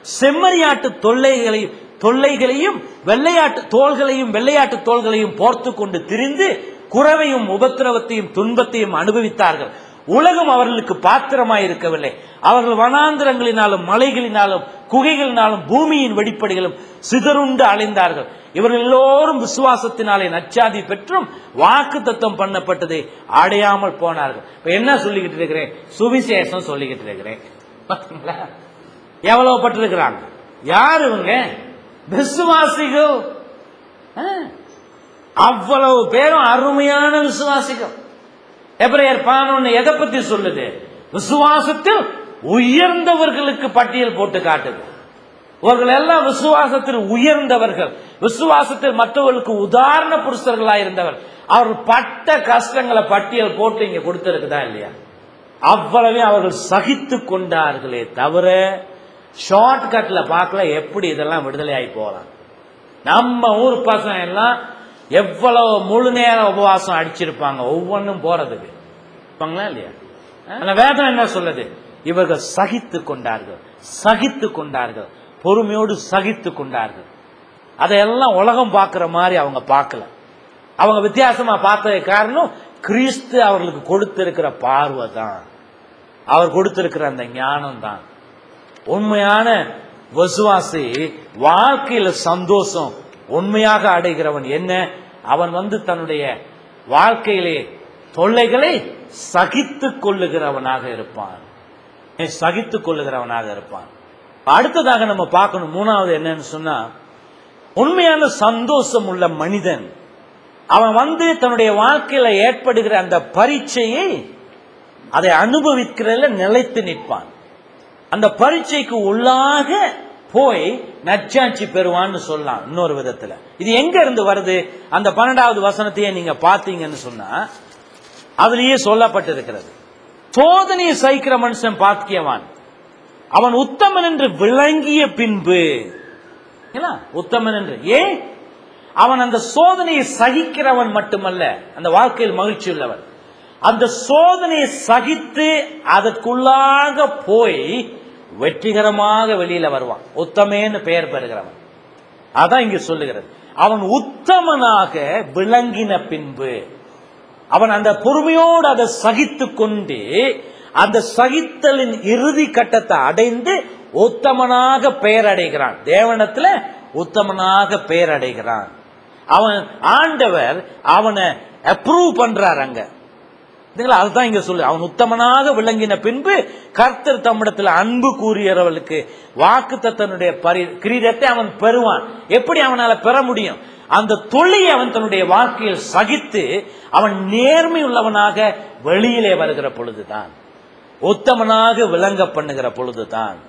செம்மறியாட்டு தொல்லைகளையும் தொல்லைகளையும் வெள்ளையாட்டு தோள்களையும் வெள்ளையாட்டு தோள்களையும் போர்த்து கொண்டு திரிந்து குறவையும் உபத்திரவத்தையும் துன்பத்தையும் அனுபவித்தார்கள் உலகம் அவர்களுக்கு பாத்திரமாய் இருக்கவில்லை அவர்கள் வனாந்திரங்களினாலும் மலைகளினாலும் குகைகளினாலும் பூமியின் வெடிப்படைகளும் சிதறுண்டு அலைந்தார்கள் இவர்கள் எல்லோரும் விசுவாசத்தினாலே நச்சாதி பெற்றும் வாக்கு தத்தம் பண்ணப்பட்டதை அடையாமல் போனார்கள் இப்ப என்ன சொல்லிக்கிட்டு இருக்கிறேன் சுவிசேஷம் சொல்லிக்கிட்டு இருக்கிறேன் பாத்தீங்களா? எவ்வளவு பட்டிருக்கிறாங்க யார் இவங்க விசுவாசிகள் ஆ. அவ்வளவு பேரும் அருமையான விசுவாசிகள் எபிரேயர் பதினொன்னு எதை பத்தி சொல்லுது விசுவாசத்தில் உயர்ந்தவர்களுக்கு பட்டியல் போட்டு காட்டுது இவர்கள் எல்லாம் விசுவாசத்தில் உயர்ந்தவர்கள் விசுவாசத்தில் மற்றவர்களுக்கு உதாரண புருஷர்களாக இருந்தவர் அவர்கள் பட்ட கஷ்டங்களை பட்டியல் போட்டு இங்க கொடுத்திருக்குதா இல்லையா அவ்வளவே அவர்கள் சகித்து கொண்டார்களே தவிர ஷார்ட் கட்ல பார்க்கல எப்படி இதெல்லாம் விடுதலை ஆகி போகலாம் நம்ம ஊர் பசங்க எல்லாம் எவ்வளவு முழு நேர உபவாசம் அடிச்சிருப்பாங்க ஒவ்வொன்றும் போறதுக்கு இருப்பாங்களா இல்லையா ஆனா வேதம் என்ன சொல்லுது இவர்கள் சகித்து கொண்டார்கள் சகித்து கொண்டார்கள் பொறுமையோடு சகித்து கொண்டார்கள் அதையெல்லாம் உலகம் பார்க்கிற மாதிரி அவங்க பார்க்கல அவங்க வித்தியாசமா பார்த்தது காரணம் கிறிஸ்து அவர்களுக்கு கொடுத்திருக்கிற பார்வை தான் அவர் கொடுத்திருக்கிற அந்த ஞானம் தான் உண்மையான விசுவாசி வாழ்க்கையில சந்தோஷம் உண்மையாக அடைகிறவன் என்ன அவன் வந்து தன்னுடைய வாழ்க்கையிலே தொல்லைகளை சகித்துக் கொள்ளுகிறவனாக இருப்பான் சகித்துக் கொள்ளுகிறவனாக இருப்பான் அடுத்ததாக நம்ம பார்க்கணும் மூணாவது என்னன்னு சொன்னா உண்மையான சந்தோஷம் உள்ள மனிதன் அவன் வந்து தன்னுடைய வாழ்க்கையில ஏற்படுகிற அந்த பரீட்சையை அதை அனுபவிக்கிறதுல நிலைத்து நிற்பான் அந்த பரீட்சைக்கு உள்ளாக போய் நச்சாட்சி பெறுவான்னு சொல்லலாம் இன்னொரு விதத்துல இது எங்க இருந்து வருது அந்த பன்னெண்டாவது வசனத்தையே நீங்க பாத்தீங்கன்னு சொன்னா அதுலயே சொல்லப்பட்டிருக்கிறது சோதனையை சகிக்கிற மனுஷன் பாக்கியவான் அவன் உத்தமன் என்று விளங்கிய பின்பு என்ன? உத்தமன் என்று ஏன் அவன் அந்த சோதனையை சகிக்கிறவன் மட்டுமல்ல அந்த வாழ்க்கையில் மகிழ்ச்சி உள்ளவன் அந்த சோதனையை சகித்து அதற்குள்ளாக போய் வெற்றிகரமாக வெளியில வருவான் உத்தமேன்னு பெயர் பெறுகிறவன் அதான் இங்க சொல்லுகிறது அவன் உத்தமனாக விளங்கின பின்பு அவன் அந்த பொறுமையோடு அதை சகித்து கொண்டு அந்த சகித்தலின் இறுதி கட்டத்தை அடைந்து உத்தமனாக பெயர் அடைகிறான் தேவனத்துல உத்தமனாக பெயர் அடைகிறான் அவன் ஆண்டவர் அவனை அப்ரூவ் பண்றார் அங்க இதுங்களா, அதுதான் இங்க சொல்லு அவன் உத்தமனாக விளங்கின பின்பு கர்த்தர் தம்மிடத்தில் அன்பு கூறியவர்களுக்கு வாக்கு தத்தனுடைய பரி கிரீடத்தை அவன் பெறுவான் எப்படி அவனால பெற முடியும் அந்த தொழிலை அவன் தன்னுடைய வாழ்க்கையில் சகித்து அவன் நேர்மை உள்ளவனாக வெளியிலே வருகிற பொழுதுதான் உத்தமனாக விளங்க பண்ணுகிற பொழுதுதான்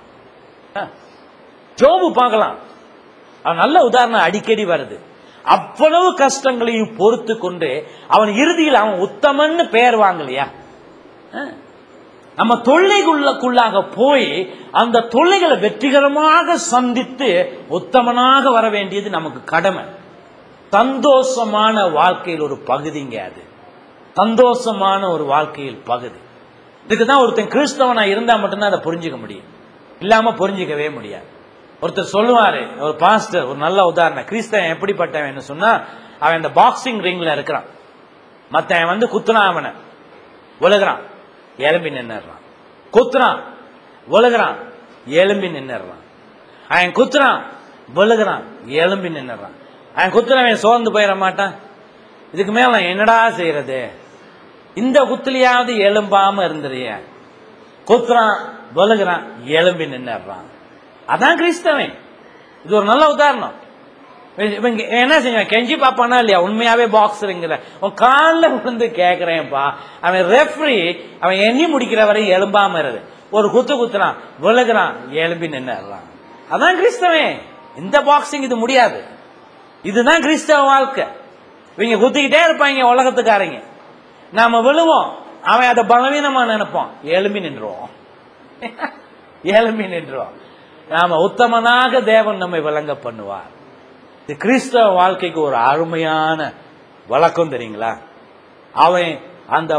ஜோபு பார்க்கலாம் அவன் நல்ல உதாரணம் அடிக்கடி வருது அவ்வளவு கஷ்டங்களையும் பொறுத்து கொண்டு அவன் இறுதியில் அவன் உத்தமன்னு பெயர் வாங்கலையா அஹ். நம்ம தொல்லைக்குள்ளக்குள்ளாக போய் அந்த தொல்லைகளை வெற்றிகரமாக சந்தித்து உத்தமனாக வர வேண்டியது நமக்கு கடமை சந்தோஷமான வாழ்க்கையில் ஒரு பகுதிங்க அது சந்தோஷமான ஒரு வாழ்க்கையில் பகுதி இதுக்கு தான் ஒருத்தன் கிறிஸ்தவனா இருந்தா மட்டும்தான் அதை புரிஞ்சுக்க முடியும் இல்லாம புரிஞ்சுக்கவே முடியாது ஒருத்தர் சொல்லுவாரு ஒரு பாஸ்டர் ஒரு நல்ல உதாரணம் கிறிஸ்தவன் எப்படிப்பட்டவன் சொன்னா அவன் இந்த பாக்ஸிங் ரிங்ல இருக்கிறான் மத்தவன் வந்து குத்துனான் அவனை விழுகிறான் எலும்பி நின்னுறான் குத்துறான் விழுகிறான் எலும்பி நின்னுறான் அவன் குத்துறான் விழுகிறான் எலும்பி நின்னுறான் அவன் குத்துறவன் சோர்ந்து போயிட மாட்டான் இதுக்கு மேல நான் என்னடா செய்யறது இந்த குத்துலையாவது எலும்பாம இருந்துறிய குத்துறான் விழுகிறான் எலும்பி நின்னுறான் அதான் கிறிஸ்தவன் இது ஒரு நல்ல உதாரணம் இவங்க என்ன செஞ்சான் கெஞ்சி பாப்பானா இல்லையா உண்மையாவே பாக்ஸருங்கிற உன் காலில் விழுந்து கேட்கிறேன்ப்பா அவன் ரெஃப்ரி அவன் எண்ணி முடிக்கிற வரை எலும்பாம இருக்கு ஒரு குத்து குத்துறான் விழுகிறான் எலும்பி நின்னுறான் அதான் கிறிஸ்தவன் இந்த பாக்ஸிங் இது முடியாது இதுதான் கிறிஸ்தவ வாழ்க்கை இவங்க குத்திக்கிட்டே இருப்பாங்க உலகத்துக்காரங்க நாம விழுவோம் அவன் அதை பலவீனமா நினைப்பான் எலும்பி நின்றுவோம் எலும்பி நின்றுவோம் நாம உத்தமனாக தேவன் நம்மை விளங்க பண்ணுவார் இது கிறிஸ்தவ வாழ்க்கைக்கு ஒரு அருமையான வழக்கம் தெரியுங்களா அவன் அந்த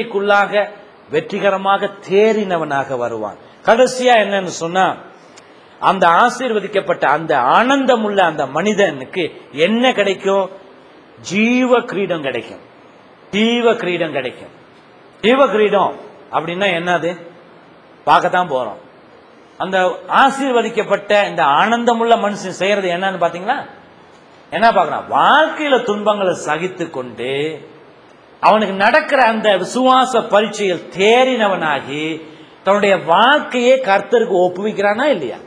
பரீட்சைக்குள்ளாக வெற்றிகரமாக தேறினவனாக வருவான் கடைசியா என்னன்னு சொன்னா அந்த ஆசீர்வதிக்கப்பட்ட அந்த ஆனந்தம் உள்ள அந்த மனிதனுக்கு என்ன கிடைக்கும் ஜீவ கிரீடம் கிடைக்கும் ஜீவ கிரீடம் கிடைக்கும் ஜீவ கிரீடம் அப்படின்னா என்னது பார்க்கத்தான் போறோம் அந்த ஆசீர்வதிக்கப்பட்ட இந்த ஆனந்தமுள்ள மனுஷன் செய்யறது என்னன்னு பாத்தீங்களா என்ன பார்க்கறான் வாழ்க்கையில துன்பங்களை சகித்து கொண்டு அவனுக்கு நடக்கிற அந்த விசுவாச பரீட்சையில் தேறினவனாகி தன்னுடைய வாழ்க்கையே கர்த்தருக்கு ஒப்புவிக்கிறானா இல்லையா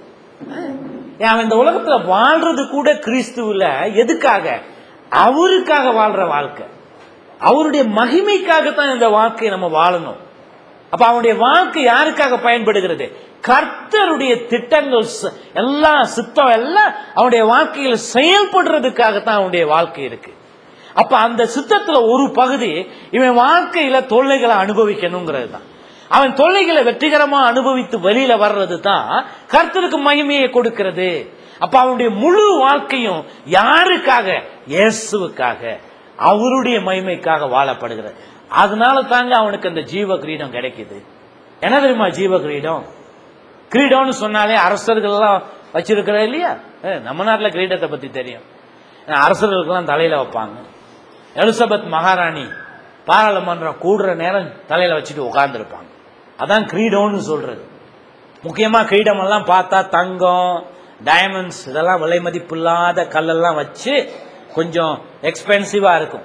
ஏன் அவன் இந்த உலகத்துல வாழ்றது கூட கிறிஸ்துவுல எதுக்காக அவருக்காக வாழ்ற வாழ்க்கை அவருடைய மகிமைக்காகத்தான் இந்த வாழ்க்கையை நம்ம வாழணும் அப்ப அவனுடைய வாழ்க்கை யாருக்காக பயன்படுகிறது கர்த்தருடைய திட்டங்கள் ச- எல்லாம் சித்தம் எல்லாம் அவனுடைய வாழ்க்கையில் செயல்படுறதுக்காகத்தான் அவனுடைய வாழ்க்கை இருக்கு அப்ப அந்த சித்தத்துல ஒரு பகுதி இவன் வாழ்க்கையில தொல்லைகளை அனுபவிக்கணுங்கிறது தான் அவன் தொல்லைகளை வெற்றிகரமா அனுபவித்து வெளியில வர்றது தான் கர்த்தருக்கு மகிமையை கொடுக்கிறது அப்ப அவனுடைய முழு வாழ்க்கையும் யாருக்காக இயேசுவுக்காக அவருடைய மகிமைக்காக வாழப்படுகிறது அதனால தாங்க அவனுக்கு அந்த ஜீவ கிரீடம் கிடைக்குது என்ன தெரியுமா ஜீவ கிரீடம் கிரீடம்னு சொன்னாலே அரசர்கள் எல்லாம் வச்சிருக்கிற இல்லையா ஏ, நம்ம நாட்டுல கிரீடத்தை பத்தி தெரியும் ஏன்னா, அரசர்களுக்கெல்லாம் தலையில வைப்பாங்க எலிசபெத் மகாராணி பாராளுமன்றம் கூடுற நேரம் தலையில வச்சுட்டு உட்கார்ந்துருப்பாங்க அதான் கிரீடம்னு சொல்றது முக்கியமா கிரீடம் எல்லாம் பார்த்தா தங்கம் டைமண்ட்ஸ் இதெல்லாம் விலை மதிப்பில்லாத கல்லெல்லாம் வச்சு கொஞ்சம் எக்ஸ்பென்சிவா இருக்கும்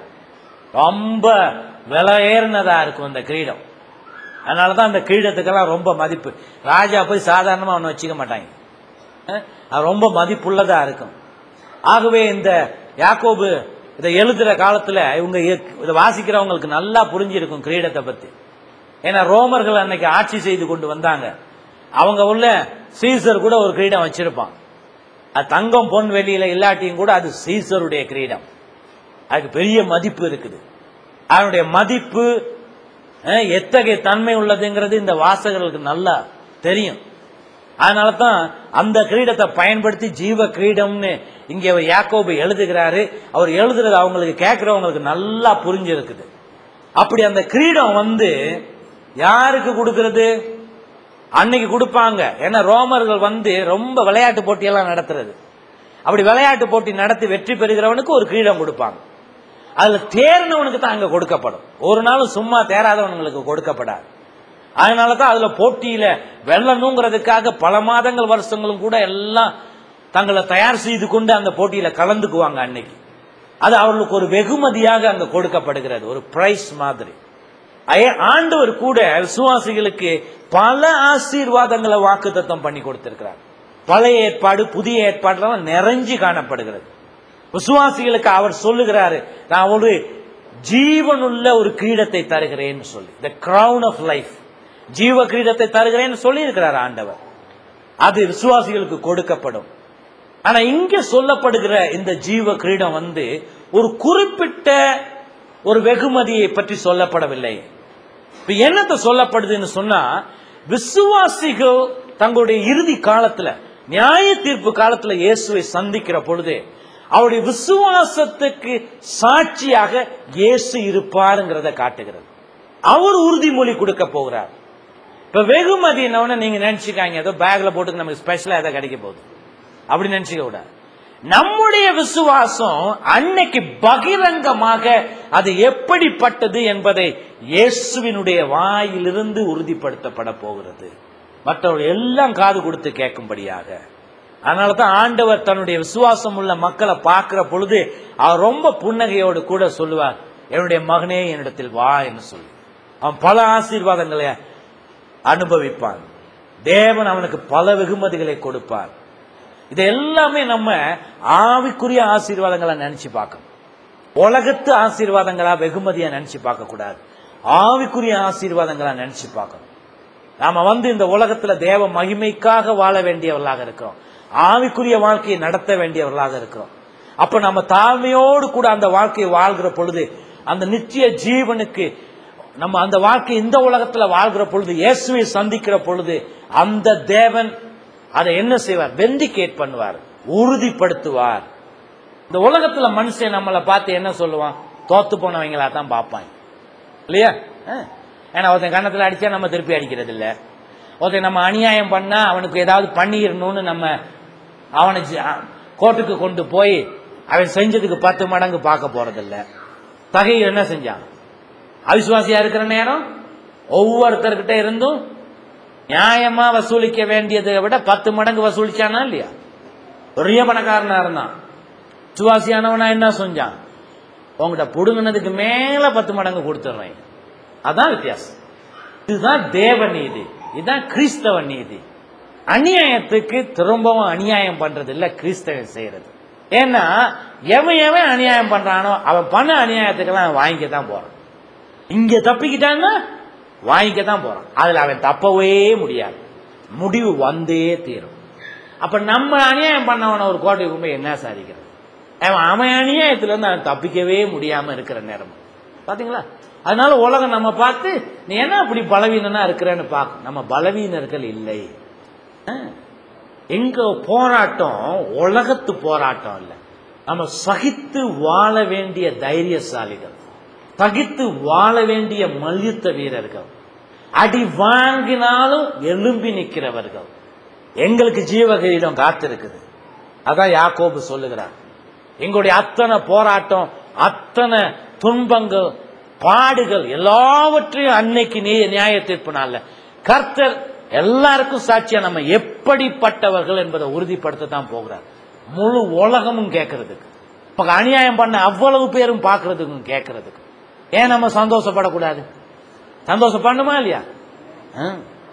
ரொம்ப விலை ஏறினதா இருக்கும் இந்த கிரீடம் அதனால தான் அந்த கிரீடத்துக்கெல்லாம் ரொம்ப மதிப்பு ராஜா போய் சாதாரணமா அவனை வச்சுக்க மாட்டாங்க அஹ், அது ரொம்ப மதிப்புள்ளதா இருக்கும் ஆகவே இந்த யாக்கோபு இதை எழுதுற காலத்துல இவங்க இ- இதை வாசிக்கிறவங்களுக்கு நல்லா புரிஞ்சிருக்கும் கிரீடத்தை பத்தி ஏன்னா ரோமர்கள் அன்னைக்கு ஆட்சி செய்து கொண்டு வந்தாங்க அவங்க உள்ள சீசர் கூட ஒரு கிரீடம் வச்சிருப்பான் அது தங்கம் பொன் வெளியில இல்லாட்டியும் கூட அது சீசருடைய கிரீடம் அதுக்கு பெரிய மதிப்பு இருக்குது அதனுடைய மதிப்பு அஹ், எத்தகைய தன்மை உள்ளதுங்கிறது இந்த வாசகர்களுக்கு நல்லா தெரியும் அதனால தான் அந்த கிரீடத்தை பயன்படுத்தி ஜீவ கிரீடம்னு இங்கே அவர் யாக்கோபு எழுதுகிறாரு அவர் எழுதுறது அவங்களுக்கு கேட்கிறவங்களுக்கு நல்லா புரிஞ்சிருக்குது அப்படி அந்த கிரீடம் வந்து யாருக்கு கொடுக்கிறது அன்னைக்கு கொடுப்பாங்க ஏன்னா ரோமர்கள் வந்து ரொம்ப விளையாட்டு போட்டியெல்லாம் நடத்துறது அப்படி விளையாட்டு போட்டி நடத்தி வெற்றி பெறுகிறவனுக்கு ஒரு கிரீடம் கொடுப்பாங்க அதுல தேர்னவனுக்கு தான் அங்க கொடுக்கப்படும் ஒரு நாளும் சும்மா தேராதவனுங்களுக்கு கொடுக்கப்படாது அதனால தான் அதுல போட்டியில வெல்லணுங்கிறதுக்காக பல மாதங்கள் வருஷங்களும் கூட எல்லாம் தங்களை தயார் செய்து கொண்டு அந்த போட்டியில கலந்துக்குவாங்க அன்னைக்கு அது அவர்களுக்கு ஒரு வெகுமதியாக அங்க கொடுக்கப்படுகிறது ஒரு பிரைஸ் மாதிரி அய- ஆண்டவர் கூட விசுவாசிகளுக்கு பல ஆசீர்வாதங்களை வாக்குத்தத்தம் பண்ணி கொடுத்திருக்கிறார் பழைய ஏற்பாடு புதிய ஏற்பாடுலாம் நிறைஞ்சு காணப்படுகிறது விசுவாசிகளுக்கு அவர் சொல்லுகிறாரு நான் ஒரு ஜீவனுள்ள ஒரு கிரீடத்தை தருகிறேன்னு சொல்லி த crown ஆஃப் லைஃப் ஜீவ கிரீடத்தை தருகிறேன்னு சொல்லி இருக்கிறார் ஆண்டவர் அது விசுவாசிகளுக்கு கொடுக்கப்படும் ஆனா இங்க சொல்லப்படுகிற இந்த ஜீவ கிரீடம் வந்து ஒரு குறிப்பிட்ட ஒரு வெகுமதியை பற்றி சொல்லப்படவில்லை இப்ப என்னத்த சொல்லப்படுதுன்னு சொன்னா விசுவாசிகள் தங்களுடைய இறுதி காலத்துல நியாய தீர்ப்பு காலத்துல இயேசுவை சந்திக்கிற பொழுது அவருடைய விசுவாசத்துக்கு சாட்சியாக இயேசு இருப்பாருங்கிறத காட்டுகிறது அவர் உறுதிமொழி கொடுக்க போகிறார் இப்ப வெகுமதி என்னவன நீங்க நினைச்சுக்காங்க ஏதோ பேக்ல போட்டு நமக்கு ஸ்பெஷலா ஏதோ கிடைக்க போகுது அப்படி நினைச்சுக்க கூடாது நம்முடைய விசுவாசம் அன்னைக்கு பகிரங்கமாக அது எப்படிப்பட்டது என்பதை இயேசுவினுடைய வாயிலிருந்து உறுதிப்படுத்தப்பட போகிறது மற்றவர்கள் எல்லாம் காது கொடுத்து கேட்கும்படியாக அதனால தான் ஆண்டவர் தன்னுடைய விசுவாசம் உள்ள மக்களை பார்க்கிற பொழுது அவர் ரொம்ப புன்னகையோடு கூட சொல்லுவார் என்னுடைய மகனே என்னிடத்தில் வா என்று சொல்லி அவன் பல ஆசீர்வாதங்களை அனுபவிப்பான் தேவன் அவனுக்கு பல வெகுமதிகளை கொடுப்பார் இது எல்லாமே நம்ம ஆவிக்குரிய ஆசீர்வாதங்களை நினைச்சு பார்க்கணும் உலகத்து ஆசீர்வாதங்களா வெகுமதியா நினைச்சு பார்க்க கூடாது ஆவிக்குரிய ஆசீர்வாதங்களா நினைச்சு பார்க்கணும் நாம வந்து இந்த உலகத்துல தேவ மகிமைக்காக வாழ வேண்டியவர்களாக இருக்கிறோம் ஆவிக்குரிய வாழ்க்கையை நடத்த வேண்டியவர்களாக இருக்கிறோம் அப்ப நம்ம தாழ்மையோடு கூட அந்த வாழ்க்கையை வாழ்கிற பொழுது அந்த நித்திய ஜீவனுக்கு நம்ம அந்த வாழ்க்கை இந்த உலகத்துல வாழ்கிற பொழுது இயேசுவை சந்திக்கிற பொழுது அந்த தேவன் அதை என்ன செய்வார் வெண்டிகேட் பண்ணுவார் உறுதிப்படுத்துவார் இந்த உலகத்துல மனுஷன் நம்மளை பார்த்து என்ன சொல்லுவான் தோத்து போனவங்களா தான் பார்ப்பான் இல்லையா ஆ. ஏன்னா ஒருத்தன் கன்னத்துல அடிச்சா நம்ம திருப்பி அடிக்கிறது இல்ல ஒருத்தன் நம்ம அநியாயம் பண்ணா அவனுக்கு ஏதாவது பண்ணிடணும்னு நம்ம அவனை ஜ- கோர்ட்டுக்கு கொண்டு போய் அவன் செஞ்சதுக்கு பத்து மடங்கு பார்க்க போறதில்ல தகையில் என்ன செஞ்சான் அவிசுவாசியா இருக்கிற நேரம் ஒவ்வொருத்தர்கிட்ட இருந்தும் நியாயமா வசூலிக்க வேண்டியதை விட பத்து மடங்கு வசூலிச்சானா இல்லையா பெரிய பணக்காரனா இருந்தான் விசுவாசியானவனா என்ன செஞ்சான் உங்ககிட்ட புடுங்கினதுக்கு மேல பத்து மடங்கு கொடுத்துட்றேன் அதான் வித்தியாசம் இதுதான் தேவ நீதி இதுதான் கிறிஸ்தவ நீதி அநியாயத்துக்கு திரும்பவும் அநியாயம் பண்றது இல்ல கிறிஸ்தவன் செய்யறது ஏன்னா எவன் எவன் அநியாயம் பண்றானோ அவன் பண்ண அநியாயத்துக்கெல்லாம் அவன் வாங்கிக்க தான் போறான் இங்க தப்பிக்கிட்டான்னா வாங்கிக்க தான் போறான் அதுல அவன் தப்பவே முடியாது முடிவு வந்தே தீரும் அப்ப நம்ம அநியாயம் பண்ணவன ஒரு கோட்டைக்கு போய் என்ன சாதிக்கிறது அவன் அவன் அநியாயத்துல இருந்து அவன் தப்பிக்கவே முடியாம இருக்கிற நேரம் பாத்தீங்களா அதனால உலகம் நம்ம பார்த்து நீ என்ன அப்படி பலவீனனா இருக்கிறேன்னு பார்க்கும் நம்ம பலவீனர்கள் இல்லை ஆ. எங்க போராட்டம் உலகத்து போராட்டம் இல்ல நம்ம சகித்து வாழ வேண்டிய தைரியசாலிகள் சகித்து வாழ வேண்டிய மல்யுத்த வீரர்கள் அடி வாங்கினாலும் எழும்பி நிற்கிறவர்கள் எங்களுக்கு ஜீவகிரீடம் காத்திருக்குது அதான் யாக்கோபு சொல்லுகிறார் எங்களுடைய அத்தனை போராட்டம் அத்தனை துன்பங்கள் பாடுகள் எல்லாவற்றையும் அன்னைக்கு நீ நியாய தீர்ப்பு நாள்ல கர்த்தர் எல்லாருக்கும் சாட்சியா நம்ம எப்படிப்பட்டவர்கள் என்பதை உறுதிப்படுத்த தான் போகிறார் முழு உலகமும் கேட்கறதுக்கு இப்ப அநியாயம் பண்ண அவ்வளவு பேரும் பார்க்கறதுக்கும் கேட்கறதுக்கு ஏன் நம்ம சந்தோஷப்படக்கூடாது சந்தோஷம் பண்ணுமா இல்லையா ஆ.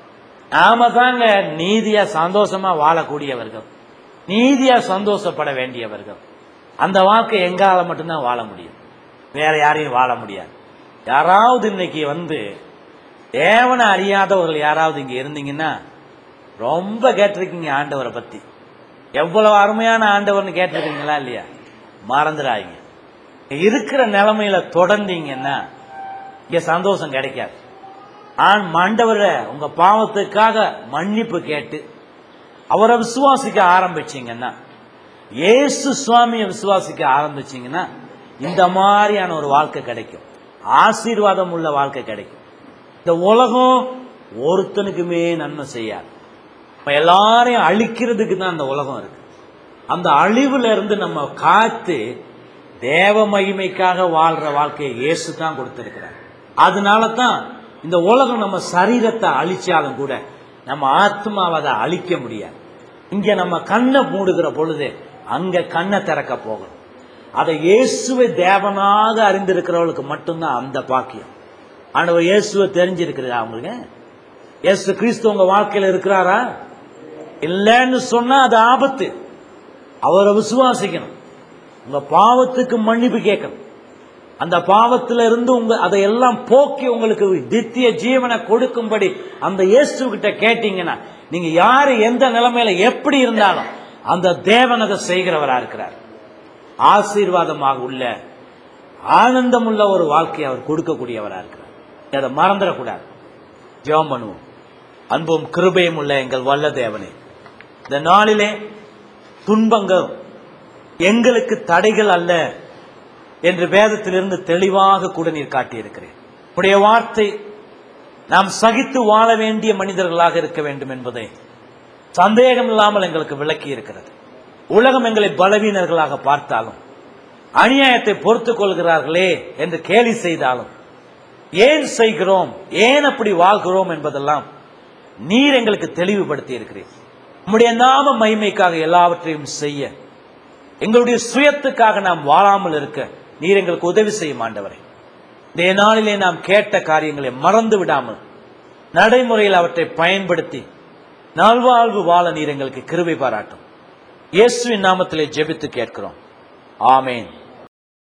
நாம தாங்க நீதியா சந்தோஷமா வாழக்கூடியவர்கள் நீதியா சந்தோஷப்பட வேண்டியவர்கள் அந்த வாழ்க்கை எங்கால மட்டும்தான் வாழ முடியும் வேற யாரையும் வாழ முடியாது யாராவது இன்னைக்கு வந்து தேவனை அறியாதவர்கள் யாராவது இங்க இருந்தீங்கன்னா ரொம்ப கேட்டிருக்கீங்க ஆண்டவரை பத்தி எவ்வளவு அருமையான ஆண்டவர்னு கேட்டிருக்கீங்களா இல்லையா மறந்துடாதீங்க இருக்கிற நிலைமையில தொடர்ந்தீங்கன்னா இங்க சந்தோஷம் கிடைக்காது ஆண் ஆண்டவரை உங்க பாவத்துக்காக மன்னிப்பு கேட்டு அவரை விசுவாசிக்க ஆரம்பிச்சீங்கன்னா இயேசு சுவாமியை விசுவாசிக்க ஆரம்பிச்சீங்கன்னா இந்த மாதிரியான ஒரு வாழ்க்கை கிடைக்கும் ஆசீர்வாதம் உள்ள வாழ்க்கை கிடைக்கும் இந்த உலகம் ஒருத்தனுக்குமே நன்மை செய்யாது இப்ப எல்லாரையும் அழிக்கிறதுக்கு தான் அந்த உலகம் இருக்கு அந்த அழிவுல இருந்து நம்ம காத்து தேவ மகிமைக்காக வாழ்ற வாழ்க்கையை இயேசு தான் கொடுத்திருக்கிறார் அதனால தான் இந்த உலகம் நம்ம சரீரத்தை அழிச்சாலும் கூட நம்ம ஆத்மாவை அதை அழிக்க முடியாது இங்க நம்ம கண்ணை மூடுகிற பொழுது அங்க கண்ணை திறக்க போகணும் அதை இயேசுவை தேவனாக அறிந்திருக்கிறவளுக்கு மட்டும்தான் அந்த பாக்கியம் ஆண்டவர் இயேசுவை தெரிஞ்சிருக்கிறதா அவங்களுக்கு இயேசு கிறிஸ்து உங்க வாழ்க்கையில இருக்கிறாரா இல்லைன்னு சொன்னா அது ஆபத்து அவரை விசுவாசிக்கணும் உங்க பாவத்துக்கு மன்னிப்பு கேட்கணும் அந்த பாவத்தில இருந்து உங்க அதையெல்லாம் போக்கி உங்களுக்கு தித்திய ஜீவனை கொடுக்கும்படி அந்த இயேசு கிட்ட கேட்டீங்கன்னா நீங்க யாரு எந்த நிலைமையில எப்படி இருந்தாலும் அந்த தேவன் அதை செய்கிறவரா இருக்கிறார் ஆசீர்வாதமாக உள்ள ஆனந்தம் உள்ள ஒரு வாழ்க்கையை அவர் கொடுக்கக்கூடியவரா இருக்கிறார் அதை மறந்துடக்கூடாது ஜெபம் பண்ணுவோம் அன்பும் கிருபையும் உள்ள எங்கள் வல்ல தேவனே இந்த நாளிலே துன்பங்கள் எங்களுக்கு தடைகள் அல்ல என்று வேதத்திலிருந்து தெளிவாக கூட நீர் காட்டியிருக்கிறேன் உடைய வார்த்தை நாம் சகித்து வாழ வேண்டிய மனிதர்களாக இருக்க வேண்டும் என்பதை சந்தேகம் இல்லாமல் எங்களுக்கு விளக்கி இருக்கிறது உலகம் எங்களை பலவீனர்களாக பார்த்தாலும் அநியாயத்தை பொறுத்துக் கொள்கிறார்களே என்று கேலி செய்தாலும் ஏன் செய்கிறோம் ஏன் அப்படி வாழ்கிறோம் என்பதெல்லாம் நீர் எங்களுக்கு தெளிவுபடுத்தி இருக்கிறீர் உம்முடைய நாம மகிமைக்காக எல்லாவற்றையும் செய்ய எங்களுடைய சுயத்துக்காக நாம் வாழாமல் இருக்க நீர் எங்களுக்கு உதவி செய்யும் ஆண்டவரே இந்த நாளிலே நாம் கேட்ட காரியங்களை மறந்து விடாமல் நடைமுறையில் அவற்றை பயன்படுத்தி நல்வாழ்வு வாழ நீர் எங்களுக்கு கிருபை பாராட்டும் இயேசுவின் நாமத்திலே ஜெபித்து கேட்கிறோம் ஆமேன்